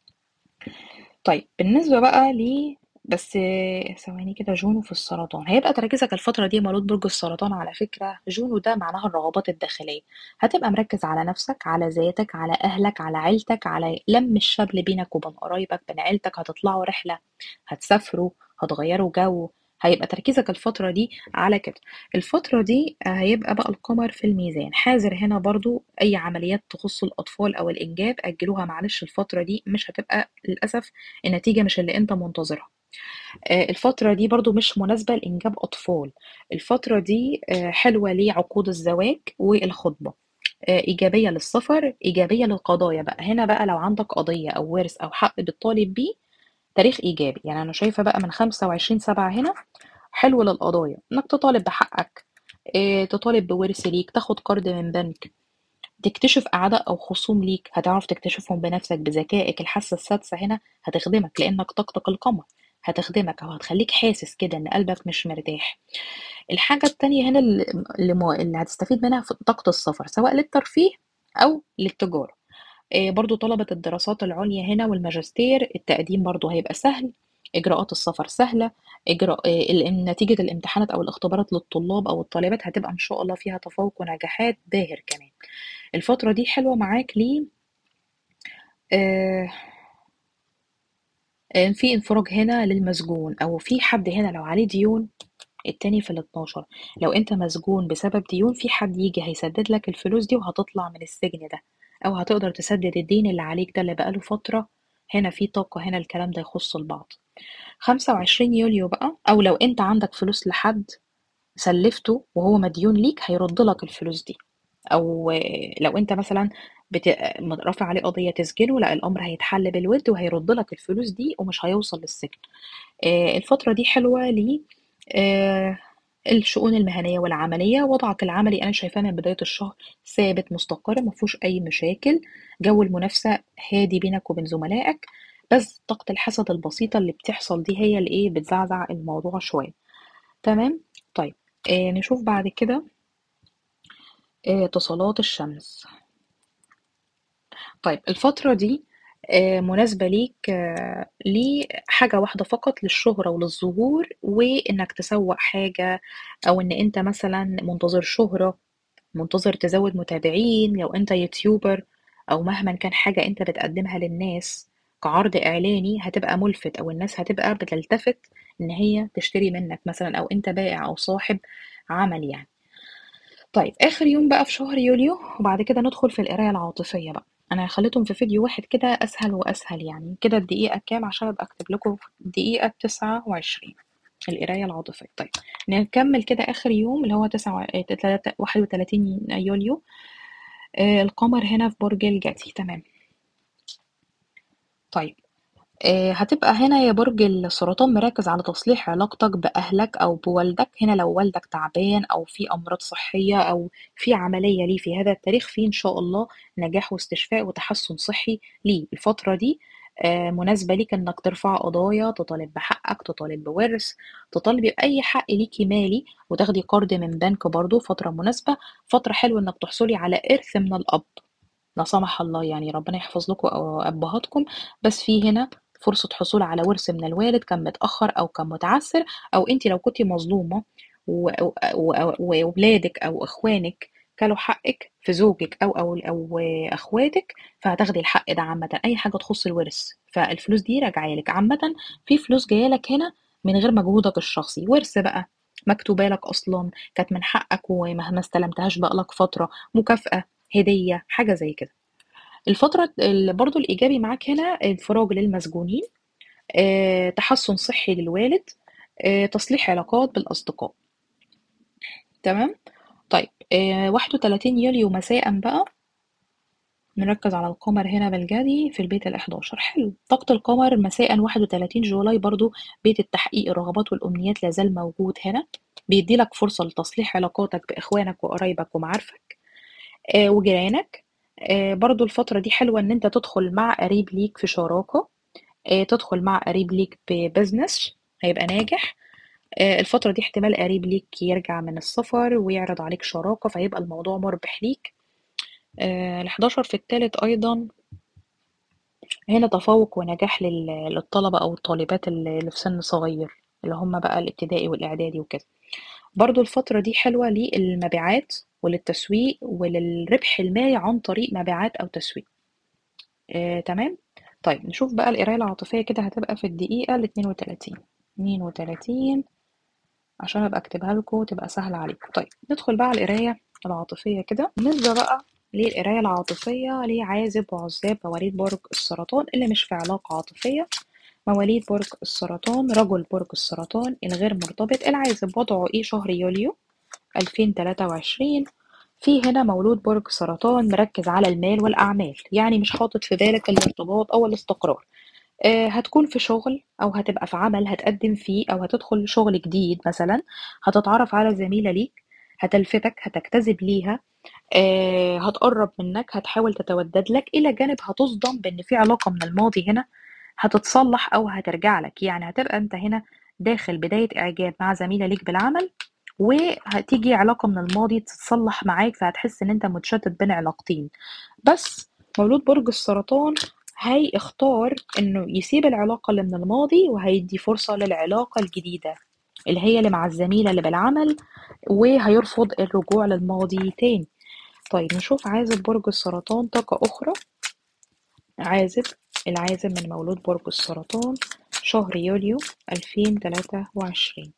طيب بالنسبة بقى ل بس آه، ثواني كده جونو في السرطان هيبقى تركيزك الفترة دي مولود برج السرطان على فكرة جونو ده معناها الرغبات الداخلية هتبقى مركز على نفسك على ذاتك على أهلك على عيلتك على لم الشمل بينك وبين قرايبك بين عيلتك هتطلعوا رحلة هتسافروا هتغيروا جو هيبقى تركيزك الفترة دي على كده الفترة دي آه، هيبقى بقى القمر في الميزان حاذر هنا برضو أي عمليات تخص الأطفال أو الإنجاب أجلوها معلش الفترة دي مش هتبقى للأسف النتيجة مش اللي أنت منتظرها آه، الفترة دي برضو مش مناسبة لإنجاب أطفال الفترة دي آه، حلوة لعقود الزواج والخطبة آه، إيجابية للسفر إيجابية للقضايا بقى هنا بقى لو عندك قضية أو ورث أو حق بتطالب بيه تاريخ إيجابي يعني أنا شايفة بقى من 25 سبعة هنا حلو للقضايا إنك تطالب بحقك آه، تطالب بورث ليك تاخد قرض من بنك تكتشف أعداء أو خصوم ليك هتعرف تكتشفهم بنفسك بذكائك الحاسة السادسة هنا هتخدمك لأنك طاقتك القمر هتخدمك أو هتخليك حاسس كده إن قلبك مش مرتاح الحاجة التانية هنا اللي, اللي, مو- اللي هتستفيد منها في طاقة السفر سواء للترفيه أو للتجارة آه، برضو طلبة الدراسات العليا هنا والماجستير التقديم برضو هيبقى سهل إجراءات السفر سهلة إجراء آه، ال- نتيجة الامتحانات أو الاختبارات للطلاب أو الطالبات هتبقى إن شاء الله فيها تفوق ونجاحات باهر كمان الفترة دي حلوة معاك ليه آه، آه، في انفراج هنا للمسجون أو في حد هنا لو عليه ديون التاني في الاتناشر لو انت مسجون بسبب ديون في حد يجي هيسدد لك الفلوس دي وهتطلع من السجن ده او هتقدر تسدد الدين اللي عليك ده اللي بقاله فترة هنا في طاقة هنا الكلام ده يخص البعض خمسة وعشرين يوليو بقى او لو انت عندك فلوس لحد سلفته وهو مديون ليك هيرد لك الفلوس دي او آه، لو انت مثلا بت... رافع عليه قضية تسجيله لا الامر هيتحل بالود وهيرد لك الفلوس دي ومش هيوصل للسجن آه، الفترة دي حلوة ل آه، الشؤون المهنية والعملية وضعك العملي أنا شايفاه من بداية الشهر ثابت مستقر مفهوش أي مشاكل جو المنافسة هادي بينك وبين زملائك بس طاقة الحسد البسيطة اللي بتحصل دي هي اللي إيه بتزعزع الموضوع شوية تمام طيب آه نشوف بعد كده آه اتصالات الشمس طيب الفترة دي آه، مناسبة ليك آه، لحاجة واحدة فقط للشهرة وللظهور وإنك تسوق حاجة أو إن أنت مثلا منتظر شهرة منتظر تزود متابعين لو أنت يوتيوبر أو مهما كان حاجة أنت بتقدمها للناس كعرض إعلاني هتبقى ملفت أو الناس هتبقى بتلتفت إن هي تشتري منك مثلا أو أنت بائع أو صاحب عمل يعني طيب آخر يوم بقى في شهر يوليو وبعد كده ندخل في القراية العاطفية بقى أنا خليتهم في فيديو واحد كده أسهل وأسهل يعني كده الدقيقة كام عشان أبقى أكتب لكم الدقيقة تسعة وعشرين القراية العاطفية طيب نكمل كده آخر يوم اللي هو تسعة واحد وتلاتين يوليو آه القمر هنا في برج الجدي تمام طيب آه، هتبقى هنا يا برج السرطان مركز على تصليح علاقتك بأهلك أو بوالدك هنا لو والدك تعبان أو في أمراض صحية أو في عملية ليه في هذا التاريخ في إن شاء الله نجاح واستشفاء وتحسن صحي ليه الفترة دي آه، مناسبة ليك إنك ترفع قضايا تطالب بحقك تطالب بورث تطالبي بأي حق ليكي مالي وتاخدي قرض من بنك برضو فترة مناسبة فترة حلوة إنك تحصلي على إرث من الأب لا سمح الله يعني ربنا يحفظ لكم أو أبهاتكم بس في هنا فرصة حصول على ورث من الوالد كان متأخر أو كان متعسر أو أنت لو كنتي مظلومة وأولادك أو إخوانك كلوا حقك في زوجك أو أو أو أخواتك فهتاخدي الحق ده عامة أي حاجة تخص الورث فالفلوس دي راجعة لك عامة في فلوس جاية لك هنا من غير مجهودك الشخصي ورث بقى مكتوبة لك أصلا كانت من حقك وما استلمتهاش بقالك فترة مكافأة هدية حاجة زي كده الفترة برضو الإيجابي معاك هنا انفراج للمسجونين آه، تحسن صحي للوالد آه، تصليح علاقات بالأصدقاء تمام طيب آه، واحد وتلاتين يوليو مساء بقى نركز على القمر هنا بالجدي في البيت الإحداشر حلو طاقة القمر مساء واحد وتلاتين جولاي برضو بيت التحقيق الرغبات والأمنيات لازال موجود هنا بيديلك فرصة لتصليح علاقاتك بإخوانك وقرايبك ومعارفك وجيرانك آه، برضو الفترة دي حلوة إن أنت تدخل مع قريب ليك في شراكة آه، تدخل مع قريب ليك ببزنس هيبقى ناجح آه، الفترة دي احتمال قريب ليك يرجع من السفر ويعرض عليك شراكة فيبقى الموضوع مربح ليك الحداشر في التالت أيضا هنا تفوق ونجاح للطلبة أو الطالبات اللي في سن صغير اللي هم بقى الابتدائي والإعدادي وكده برضو الفترة دي حلوة للمبيعات وللتسويق وللربح المالي عن طريق مبيعات أو تسويق آه، تمام طيب نشوف بقى القراية العاطفية كده هتبقى في الدقيقة الاتنين وتلاتين اتنين وتلاتين عشان أبقى أكتبها لكم تبقى سهلة عليكم طيب ندخل بقى على القراية العاطفية كده نبدأ بقى للقراية العاطفية لعازب وعزاب مواليد برج السرطان اللي مش في علاقة عاطفية مواليد برج السرطان رجل برج السرطان الغير مرتبط العازب وضعه ايه شهر يوليو 2023 في هنا مولود برج سرطان مركز على المال والأعمال يعني مش حاطط في بالك الارتباط أو الاستقرار آه هتكون في شغل أو هتبقى في عمل هتقدم فيه أو هتدخل شغل جديد مثلا هتتعرف على زميلة ليك هتلفتك هتجتذب ليها آه هتقرب منك هتحاول تتودد لك إلى جانب هتصدم بإن في علاقة من الماضي هنا هتتصلح أو هترجع لك يعني هتبقى أنت هنا داخل بداية إعجاب مع زميلة ليك بالعمل وهتيجي علاقة من الماضي تتصلح معاك فهتحس ان انت متشتت بين علاقتين بس مولود برج السرطان هيختار انه يسيب العلاقة اللي من الماضي وهيدي فرصة للعلاقة الجديدة اللي هي اللي مع الزميلة اللي بالعمل وهيرفض الرجوع للماضي تاني طيب نشوف عازب برج السرطان طاقة أخرى عازب العازب من مولود برج السرطان شهر يوليو 2023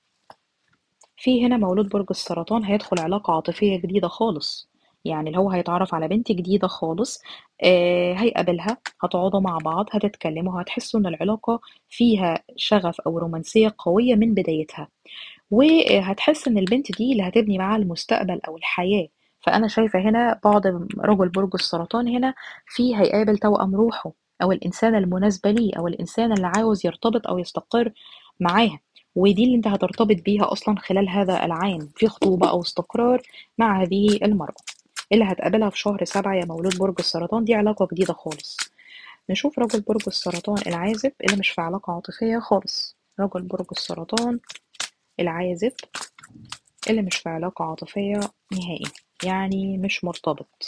في هنا مولود برج السرطان هيدخل علاقة عاطفية جديدة خالص يعني اللي هو هيتعرف على بنت جديدة خالص آه هيقابلها هتقعدوا مع بعض هتتكلموا هتحسوا ان العلاقة فيها شغف او رومانسية قوية من بدايتها وهتحس ان البنت دي اللي هتبني معاها المستقبل او الحياة فانا شايفة هنا بعض رجل برج السرطان هنا في هيقابل توأم روحه او الانسان المناسبة ليه او الانسان اللي عاوز يرتبط او يستقر معاها ودي اللي انت هترتبط بيها اصلا خلال هذا العام في خطوبة او استقرار مع هذه المرأة اللي هتقابلها في شهر سبعة يا مولود برج السرطان دي علاقة جديدة خالص نشوف رجل برج السرطان العازب اللي مش في علاقة عاطفية خالص رجل برج السرطان العازب اللي مش في علاقة عاطفية نهائي يعني مش مرتبط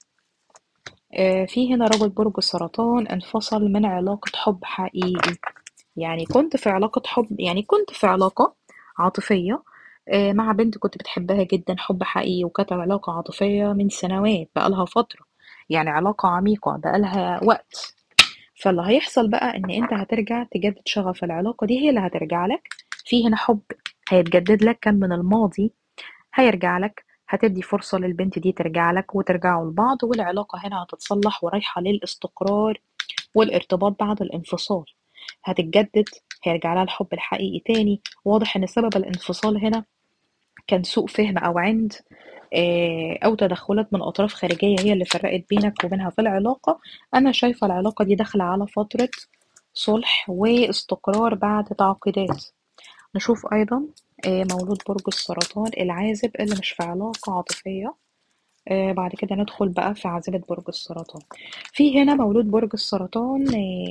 آه في هنا رجل برج السرطان انفصل من علاقة حب حقيقي يعني كنت في علاقة حب يعني كنت في علاقة عاطفية آه، مع بنت كنت بتحبها جدا حب حقيقي وكانت علاقة عاطفية من سنوات بقالها فترة يعني علاقة عميقة بقالها وقت فاللي هيحصل بقى ان انت هترجع تجدد شغف العلاقة دي هي اللي هترجع لك في هنا حب هيتجدد لك كان من الماضي هيرجع لك هتدي فرصة للبنت دي ترجع لك وترجعوا لبعض والعلاقة هنا هتتصلح ورايحة للاستقرار والارتباط بعد الانفصال هتتجدد هيرجع لها الحب الحقيقي تاني واضح ان سبب الانفصال هنا كان سوء فهم او عند آه، او تدخلات من اطراف خارجيه هي اللي فرقت بينك وبينها في العلاقه انا شايفه العلاقه دي داخله على فتره صلح واستقرار بعد تعقيدات نشوف ايضا آه، مولود برج السرطان العازب اللي مش في علاقه عاطفيه آه، بعد كده ندخل بقى في عازبة برج السرطان في هنا مولود برج السرطان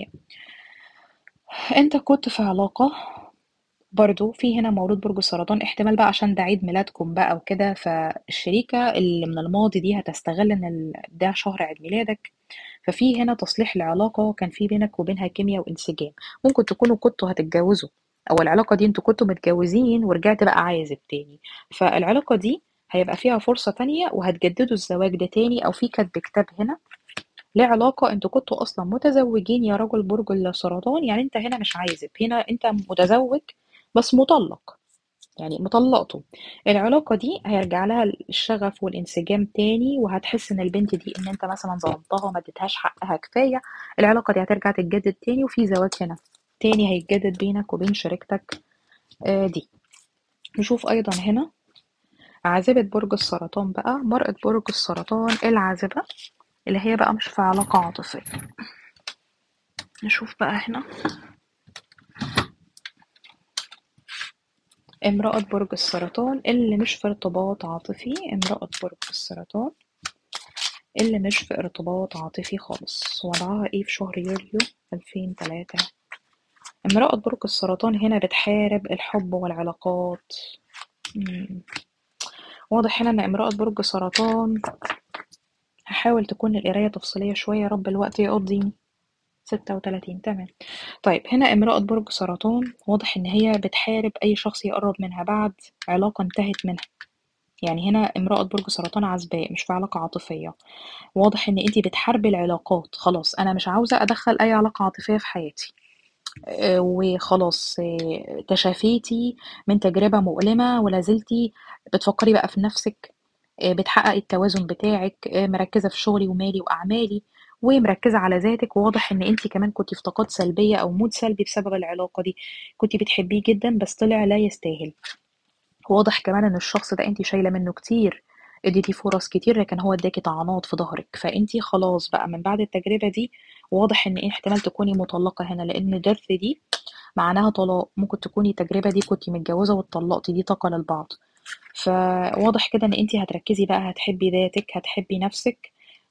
انت كنت في علاقة برضه في هنا مولود برج السرطان احتمال بقى عشان ده عيد ميلادكم بقى وكده فالشريكة اللي من الماضي دي هتستغل ان ده شهر عيد ميلادك ففي هنا تصليح العلاقة كان في بينك وبينها كيمياء وانسجام ممكن تكونوا كنتوا هتتجوزوا او العلاقة دي انتوا كنتوا متجوزين ورجعت بقى عازب تاني فالعلاقة دي هيبقى فيها فرصة تانية وهتجددوا الزواج ده تاني او في كتب كتاب هنا ليه علاقة انتوا كنتوا اصلا متزوجين يا رجل برج السرطان يعني انت هنا مش عازب هنا انت متزوج بس مطلق يعني مطلقته العلاقة دي هيرجع لها الشغف والانسجام تاني وهتحس ان البنت دي ان انت مثلا ظلمتها وما اديتهاش حقها كفاية العلاقة دي هترجع تتجدد تاني وفي زواج هنا تاني هيتجدد بينك وبين شريكتك آه، دي نشوف ايضا هنا عازبة برج السرطان بقى مرأة برج السرطان العازبة اللي هي بقى مش في علاقة عاطفية نشوف بقى هنا امرأة برج السرطان اللي مش في ارتباط عاطفي امرأة برج السرطان اللي مش في ارتباط عاطفي خالص وضعها ايه في شهر يوليو 2003 امرأة برج السرطان هنا بتحارب الحب والعلاقات مم. واضح هنا ان امرأة برج السرطان هحاول تكون القراية تفصيلية شوية يا رب الوقت يقضيني ستة وتلاتين تمام طيب هنا امرأة برج سرطان واضح إن هي بتحارب أي شخص يقرب منها بعد علاقة انتهت منها يعني هنا امرأة برج سرطان عزباء مش في علاقة عاطفية واضح إن انتي بتحاربي العلاقات خلاص أنا مش عاوزة أدخل أي علاقة عاطفية في حياتي آه، وخلاص آه، تشافيتي من تجربة مؤلمة ولازلتي بتفكري بقى في نفسك آه، بتحققي التوازن بتاعك مركزة في شغلي ومالي وأعمالي ومركزة على ذاتك وواضح إن أنتِ كمان كنتِ في طاقات سلبية أو مود سلبي بسبب العلاقة دي، كنتِ بتحبيه جدًا بس طلع لا يستاهل، واضح كمان إن الشخص ده أنتِ شايلة منه كتير، اديتيه فرص كتير لكن هو اداكِ طعنات في ضهرِك، فأنتِ خلاص بقى من بعد التجربة دي واضح إن إيه احتمال تكوني مطلقة هنا لأن death دي معناها طلاق، ممكن تكوني التجربة دي كنتِ متجوزة واتطلقتِ دي طاقة للبعض، فواضح كده إن أنتِ هتركزي بقى هتحبي ذاتِك، هتحبي نفسِك.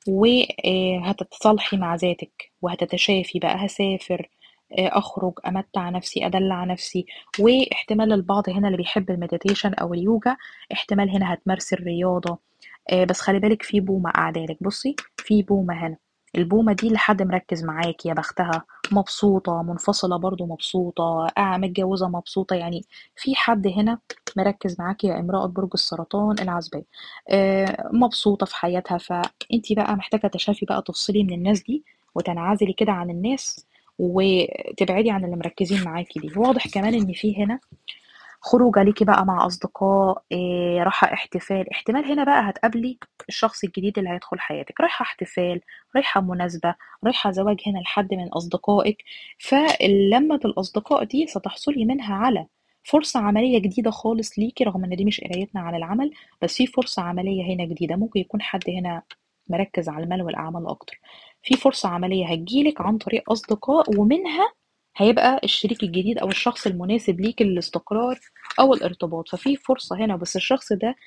وهتتصالحي مع ذاتك وهتتشافي بقى هسافر آه، اخرج امتع نفسي ادلع نفسي واحتمال البعض هنا اللي بيحب المديتيشن او اليوجا احتمال هنا هتمارسي الرياضه آه، بس خلي بالك في بومه قاعدالك بصي في بومه هنا البومة دي لحد مركز معاك يا بختها مبسوطة منفصلة برضو مبسوطة آه متجوزة مبسوطة يعني في حد هنا مركز معاك يا امرأة برج السرطان العزباء آه مبسوطة في حياتها فانتي بقى محتاجة تشافي بقى تفصلي من الناس دي وتنعزلي كده عن الناس وتبعدي عن اللي مركزين معاكي دي واضح كمان ان في هنا خروجة ليكي بقى مع أصدقاء إيه رايحة احتفال احتمال هنا بقى هتقابلي الشخص الجديد اللي هيدخل حياتك رايحة احتفال رايحة مناسبة رايحة زواج هنا لحد من أصدقائك فلمة الأصدقاء دي ستحصلي منها على فرصة عملية جديدة خالص ليكي رغم ان دي مش قرايتنا عن العمل بس في فرصة عملية هنا جديدة ممكن يكون حد هنا مركز على المال والأعمال أكتر في فرصة عملية هتجيلك عن طريق أصدقاء ومنها هيبقى الشريك الجديد أو الشخص المناسب ليك للاستقرار أو الارتباط ففي فرصة هنا بس الشخص ده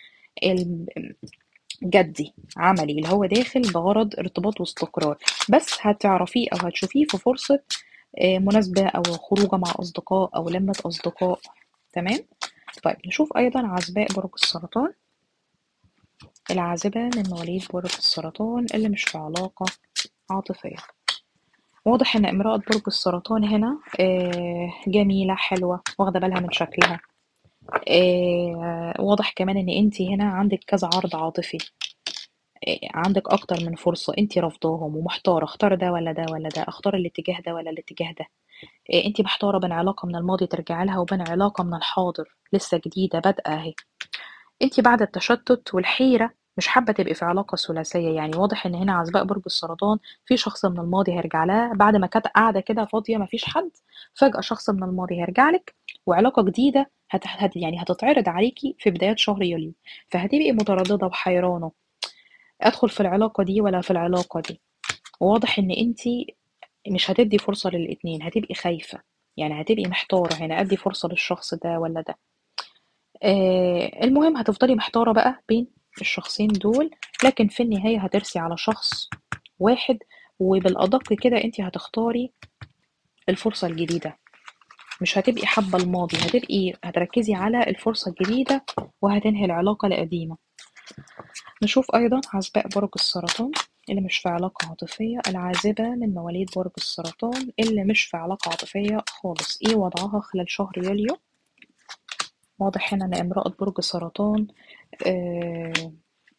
جدي عملي اللي هو داخل بغرض ارتباط واستقرار بس هتعرفيه أو هتشوفيه في فرصة آه، مناسبة أو خروجة مع أصدقاء أو لمة أصدقاء تمام طيب نشوف أيضا عزباء برج السرطان العازبة من مواليد برج السرطان اللي مش في علاقة عاطفية واضح إن امرأة برج السرطان هنا آه، جميلة حلوة واخدة بالها من شكلها آه، واضح كمان إن انتي هنا عندك كذا عرض عاطفي آه، عندك أكتر من فرصة انتي رافضاهم ومحتارة اختار ده ولا ده ولا ده اختار الاتجاه ده ولا الاتجاه ده انتي محتارة بين علاقة من الماضي ترجعي لها وبين علاقة من الحاضر لسه جديدة بادئة اهي انت بعد التشتت والحيرة مش حابة تبقي في علاقة ثلاثية يعني واضح ان هنا عزباء برج السرطان في شخص من الماضي هيرجع لها بعد ما كانت قاعدة كده فاضية مفيش حد فجأة شخص من الماضي هيرجع لك وعلاقة جديدة هت... هت... يعني هتتعرض عليكي في بدايات شهر يوليو فهتبقي مترددة وحيرانة ادخل في العلاقة دي ولا في العلاقة دي واضح ان انت مش هتدي فرصة للاتنين هتبقي خايفة يعني هتبقي محتارة هنا ادي فرصة للشخص ده ولا ده آه المهم هتفضلي محتارة بقى بين الشخصين دول لكن في النهاية هترسي على شخص واحد وبالأدق كده انت هتختاري الفرصة الجديدة مش هتبقي حابة الماضي هتبقي هتركزي على الفرصة الجديدة وهتنهي العلاقة القديمة نشوف أيضا عزباء برج السرطان اللي مش في علاقة عاطفية العازبة من مواليد برج السرطان اللي مش في علاقة عاطفية خالص ايه وضعها خلال شهر يوليو واضح هنا ان امرأة برج السرطان آه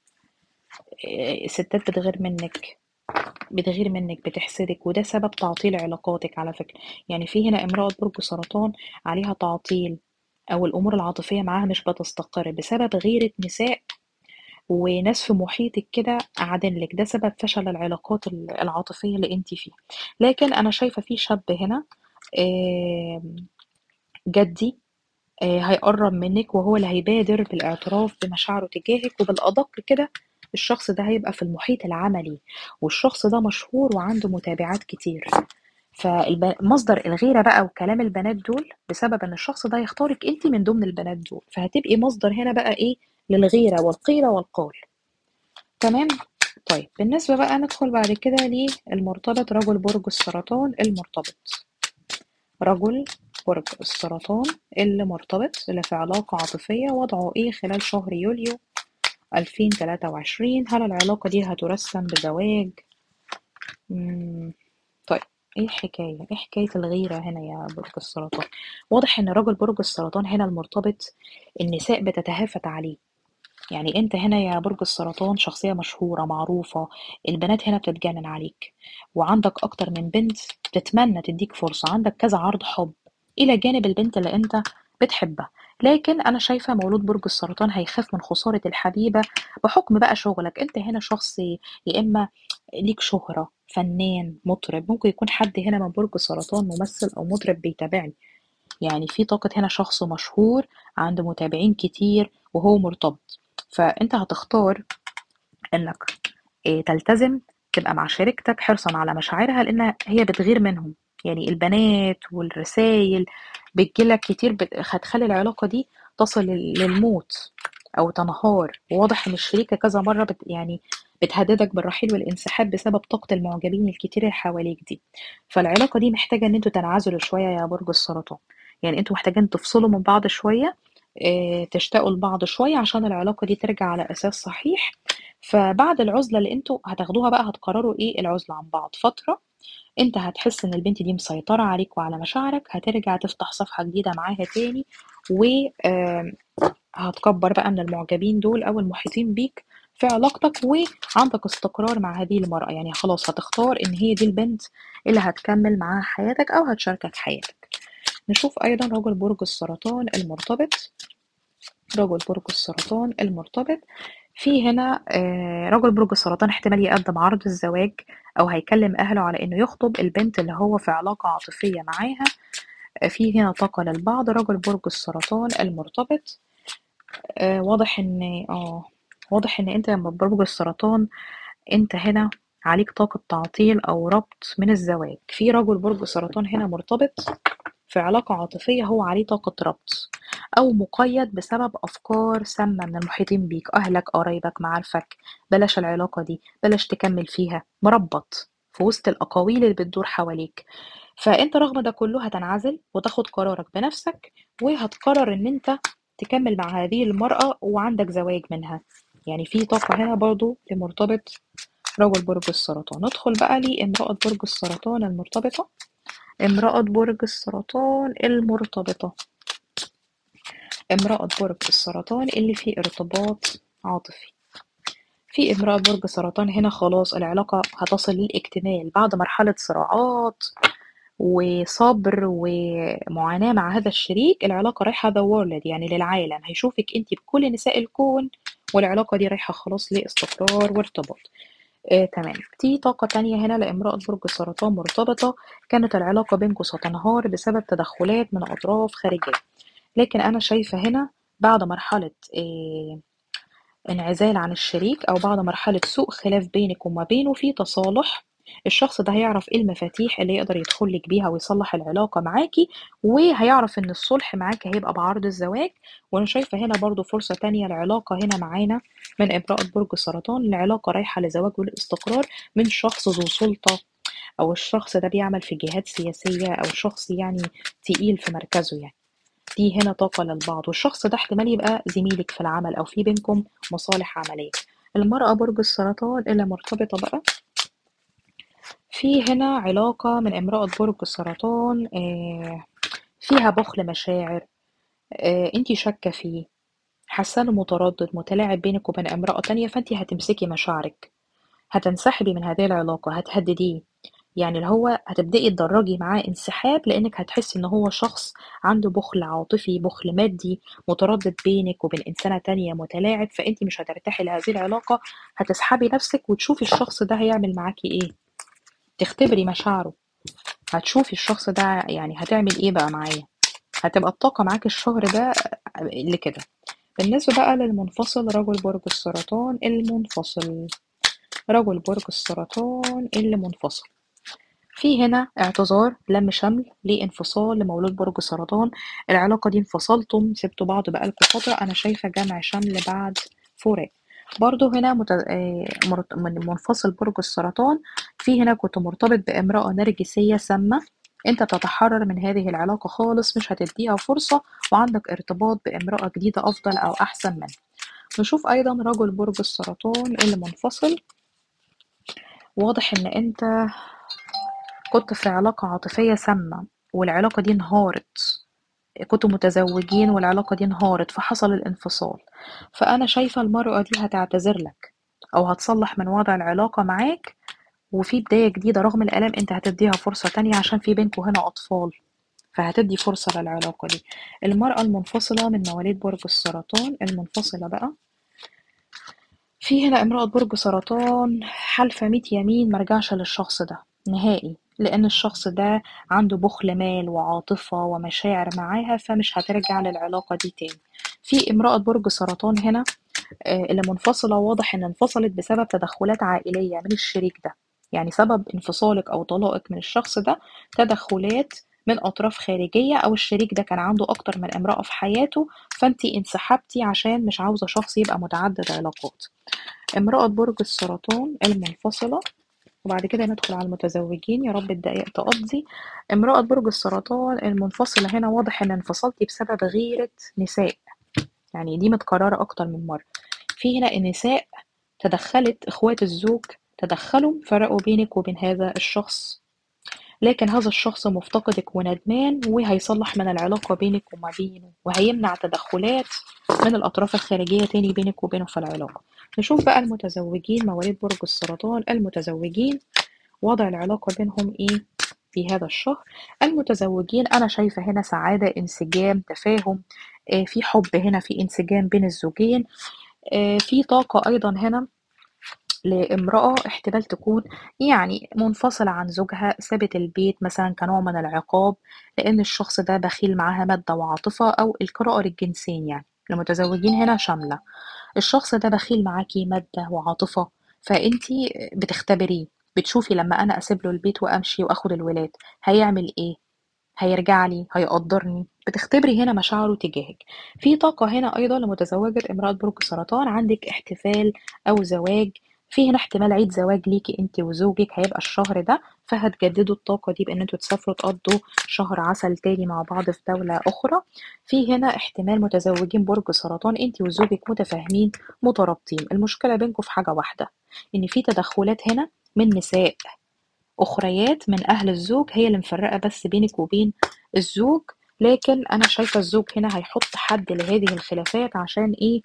آه، ستات بتغير منك بتغير منك بتحسدك وده سبب تعطيل علاقاتك على فكرة يعني في هنا امرأة برج السرطان عليها تعطيل أو الأمور العاطفية معاها مش بتستقر بسبب غيرة نساء وناس في محيطك كده قاعدين لك ده سبب فشل العلاقات العاطفية اللي انت فيها لكن أنا شايفة في شاب هنا آم، جدي آه، هيقرب منك وهو اللي هيبادر بالاعتراف بمشاعره تجاهك وبالأدق كده الشخص ده هيبقى في المحيط العملي والشخص ده مشهور وعنده متابعات كتير فمصدر الغيرة بقى وكلام البنات دول بسبب ان الشخص ده يختارك انت من ضمن البنات دول فهتبقي مصدر هنا بقى ايه للغيرة والقيل والقال تمام طيب بالنسبة بقى ندخل بعد كده للمرتبط رجل برج السرطان المرتبط رجل برج السرطان اللي مرتبط اللي في علاقة عاطفية وضعه ايه خلال شهر يوليو 2023 هل العلاقة دي هترسم بزواج مم. طيب ايه الحكاية ايه حكاية الغيرة هنا يا برج السرطان واضح ان رجل برج السرطان هنا المرتبط النساء بتتهافت عليه يعني انت هنا يا برج السرطان شخصية مشهورة معروفة البنات هنا بتتجنن عليك وعندك اكتر من بنت بتتمنى تديك فرصة عندك كذا عرض حب الى جانب البنت اللي انت بتحبها لكن انا شايفة مولود برج السرطان هيخاف من خسارة الحبيبة بحكم بقى شغلك انت هنا شخص يا اما ليك شهرة فنان مطرب ممكن يكون حد هنا من برج السرطان ممثل او مطرب بيتابعني يعني في طاقة هنا شخص مشهور عنده متابعين كتير وهو مرتبط فانت هتختار انك إيه، تلتزم تبقى مع شريكتك حرصا على مشاعرها لان هي بتغير منهم يعني البنات والرسائل بتجيلك كتير بت- هتخلي العلاقة دي تصل لل- للموت او تنهار وواضح ان الشريكة كذا مرة بت يعني بتهددك بالرحيل والانسحاب بسبب طاقة المعجبين الكتير اللي حواليك دي فالعلاقة دي محتاجة ان انتوا تنعزلوا شوية يا برج السرطان يعني انتوا محتاجين تفصلوا من بعض شوية آه، تشتاقوا لبعض شوية عشان العلاقة دي ترجع على أساس صحيح فبعد العزلة اللي انتوا هتاخدوها بقى هتقرروا ايه العزلة عن بعض فترة انت هتحس ان البنت دي مسيطرة عليك وعلى مشاعرك هترجع تفتح صفحة جديدة معاها تاني و آم، هتكبر بقى من المعجبين دول او المحيطين بيك في علاقتك وعندك استقرار مع هذه المرأة يعني خلاص هتختار ان هي دي البنت اللي هتكمل معاها حياتك او هتشاركك حياتك نشوف ايضا رجل برج السرطان المرتبط رجل برج السرطان المرتبط في هنا آه، رجل برج السرطان احتمال يقدم عرض الزواج او هيكلم اهله على انه يخطب البنت اللي هو في علاقة عاطفية معاها آه، في هنا طاقة للبعض رجل برج السرطان المرتبط آه، واضح ان اه واضح ان انت لما برج السرطان انت هنا عليك طاقة تعطيل او ربط من الزواج في رجل برج السرطان هنا مرتبط في علاقة عاطفية هو عليه طاقة ربط أو مقيد بسبب أفكار سامة من المحيطين بيك أهلك قرايبك معارفك بلاش العلاقة دي بلاش تكمل فيها مربط في وسط الأقاويل اللي بتدور حواليك فأنت رغم ده كله هتنعزل وتاخد قرارك بنفسك وهتقرر إن أنت تكمل مع هذه المرأة وعندك زواج منها يعني في طاقة هنا برضو لمرتبط رجل برج السرطان ندخل بقى لامرأة برج السرطان المرتبطة امرأة برج السرطان المرتبطة امرأة برج السرطان اللي في ارتباط عاطفي في امرأة برج السرطان هنا خلاص العلاقة هتصل للاكتمال بعد مرحلة صراعات وصبر ومعاناة مع هذا الشريك العلاقة رايحة the world يعني للعالم هيشوفك انت بكل نساء الكون والعلاقة دي رايحة خلاص لاستقرار وارتباط آه، تمام في طاقة تانية هنا لامرأة برج السرطان مرتبطة كانت العلاقة بينكم ستنهار بسبب تدخلات من أطراف خارجية لكن أنا شايفة هنا بعد مرحلة آه، انعزال عن الشريك أو بعد مرحلة سوء خلاف بينك وما بينه في تصالح الشخص ده هيعرف ايه المفاتيح اللي يقدر يدخلك بيها ويصلح العلاقة معاكي وهيعرف ان الصلح معاكي هيبقى بعرض الزواج وانا شايفة هنا برضو فرصة تانية العلاقة هنا معانا من امرأة برج السرطان العلاقة رايحة لزواج والاستقرار من شخص ذو سلطة او الشخص ده بيعمل في جهات سياسية او شخص يعني تقيل في مركزه يعني دي هنا طاقة للبعض والشخص ده احتمال يبقى زميلك في العمل أو في بينكم مصالح عملية المرأة برج السرطان اللي مرتبطة بقى في هنا علاقة من امرأة برج السرطان آه، فيها بخل مشاعر آه، انتي شاكة فيه حاسة انه متردد متلاعب بينك وبين امرأة تانية فانتي هتمسكي مشاعرك هتنسحبي من هذه العلاقة هتهدديه يعني اللي هو هتبدئي تدرجي معاه انسحاب لانك هتحسي ان هو شخص عنده بخل عاطفي بخل مادي متردد بينك وبين انسانة تانية متلاعب فانت مش هترتاحي لهذه العلاقة هتسحبي نفسك وتشوفي الشخص ده هيعمل معاكي ايه تختبري مشاعره هتشوفي الشخص ده يعني هتعمل ايه بقى معايا هتبقى الطاقة معاك الشهر ده اللي كده بالنسبة بقى للمنفصل رجل برج السرطان المنفصل رجل برج السرطان اللي منفصل في هنا اعتذار لم شمل لانفصال لمولود برج السرطان العلاقة دي انفصلتم سبتوا بعض بقالكوا فترة أنا شايفة جمع شمل بعد فراق برضو هنا مت... آه، مرت... من منفصل برج السرطان في هنا كنت مرتبط بامرأة نرجسية سامة انت تتحرر من هذه العلاقة خالص مش هتديها فرصة وعندك ارتباط بامرأة جديدة أفضل أو أحسن منها نشوف أيضا رجل برج السرطان اللي منفصل واضح ان انت كنت في علاقة عاطفية سامة والعلاقة دي انهارت كنتوا متزوجين والعلاقة دي انهارت فحصل الانفصال فأنا شايفة المرأة دي هتعتذر لك أو هتصلح من وضع العلاقة معاك وفي بداية جديدة رغم الآلام أنت هتديها فرصة تانية عشان في بينكوا هنا أطفال فهتدي فرصة للعلاقة دي المرأة المنفصلة من مواليد برج السرطان المنفصلة بقى في هنا امرأة برج سرطان حالفة ميت يمين مرجعش للشخص ده نهائي لأن الشخص ده عنده بخل مال وعاطفة ومشاعر معاها فمش هترجع للعلاقة دي تاني في امرأة برج سرطان هنا آه، اللي منفصلة واضح إن انفصلت بسبب تدخلات عائلية من الشريك ده يعني سبب انفصالك أو طلاقك من الشخص ده تدخلات من أطراف خارجية أو الشريك ده كان عنده أكتر من امرأة في حياته فأنتي انسحبتي عشان مش عاوزة شخص يبقى متعدد علاقات امرأة برج السرطان المنفصلة وبعد كده ندخل على المتزوجين يا رب الدقائق تقضي امرأة برج السرطان المنفصلة هنا واضح ان انفصلتي بسبب غيرة نساء يعني دي متكررة أكتر من مرة في هنا النساء تدخلت إخوات الزوج تدخلوا فرقوا بينك وبين هذا الشخص لكن هذا الشخص مفتقدك وندمان وهيصلح من العلاقة بينك وما بينه وهيمنع تدخلات من الأطراف الخارجية تاني بينك وبينه في العلاقة نشوف بقى المتزوجين مواليد برج السرطان المتزوجين وضع العلاقة بينهم ايه في هذا الشهر المتزوجين أنا شايفة هنا سعادة انسجام تفاهم آه، في حب هنا في انسجام بين الزوجين آه، في طاقة أيضا هنا لامرأة احتمال تكون يعني منفصلة عن زوجها سابت البيت مثلا كنوع من العقاب لأن الشخص ده بخيل معاها مادة وعاطفة أو القراءة للجنسين يعني المتزوجين هنا شاملة الشخص ده بخيل معاكي مادة وعاطفة فانتي بتختبريه بتشوفي لما انا اسيب له البيت وامشي واخد الولاد هيعمل ايه هيرجع لي هيقدرني بتختبري هنا مشاعره تجاهك في طاقة هنا أيضا لمتزوجة امرأة برج السرطان عندك احتفال أو زواج في هنا احتمال عيد زواج ليكي انت وزوجك هيبقى الشهر ده فهتجددوا الطاقة دي بان انتوا تسافروا تقضوا شهر عسل تاني مع بعض في دولة اخرى في هنا احتمال متزوجين برج سرطان انت وزوجك متفاهمين مترابطين المشكلة بينكم في حاجة واحدة ان في تدخلات هنا من نساء اخريات من اهل الزوج هي اللي مفرقة بس بينك وبين الزوج لكن انا شايفة الزوج هنا هيحط حد لهذه الخلافات عشان ايه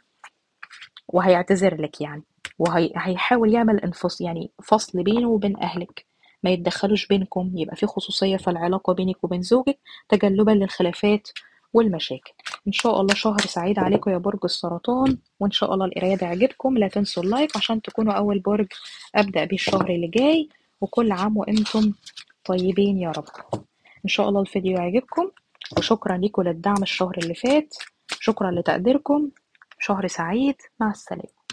وهيعتذر لك يعني وهيحاول يعمل انفص يعني فصل بينه وبين أهلك ما يتدخلوش بينكم يبقى في خصوصية في العلاقة بينك وبين زوجك تجنبا للخلافات والمشاكل إن شاء الله شهر سعيد عليكم يا برج السرطان وإن شاء الله القراية تعجبكم لا تنسوا اللايك عشان تكونوا أول برج أبدأ بيه الشهر اللي جاي وكل عام وأنتم طيبين يا رب إن شاء الله الفيديو يعجبكم وشكرا لكم للدعم الشهر اللي فات شكرا لتقديركم شهر سعيد مع السلامة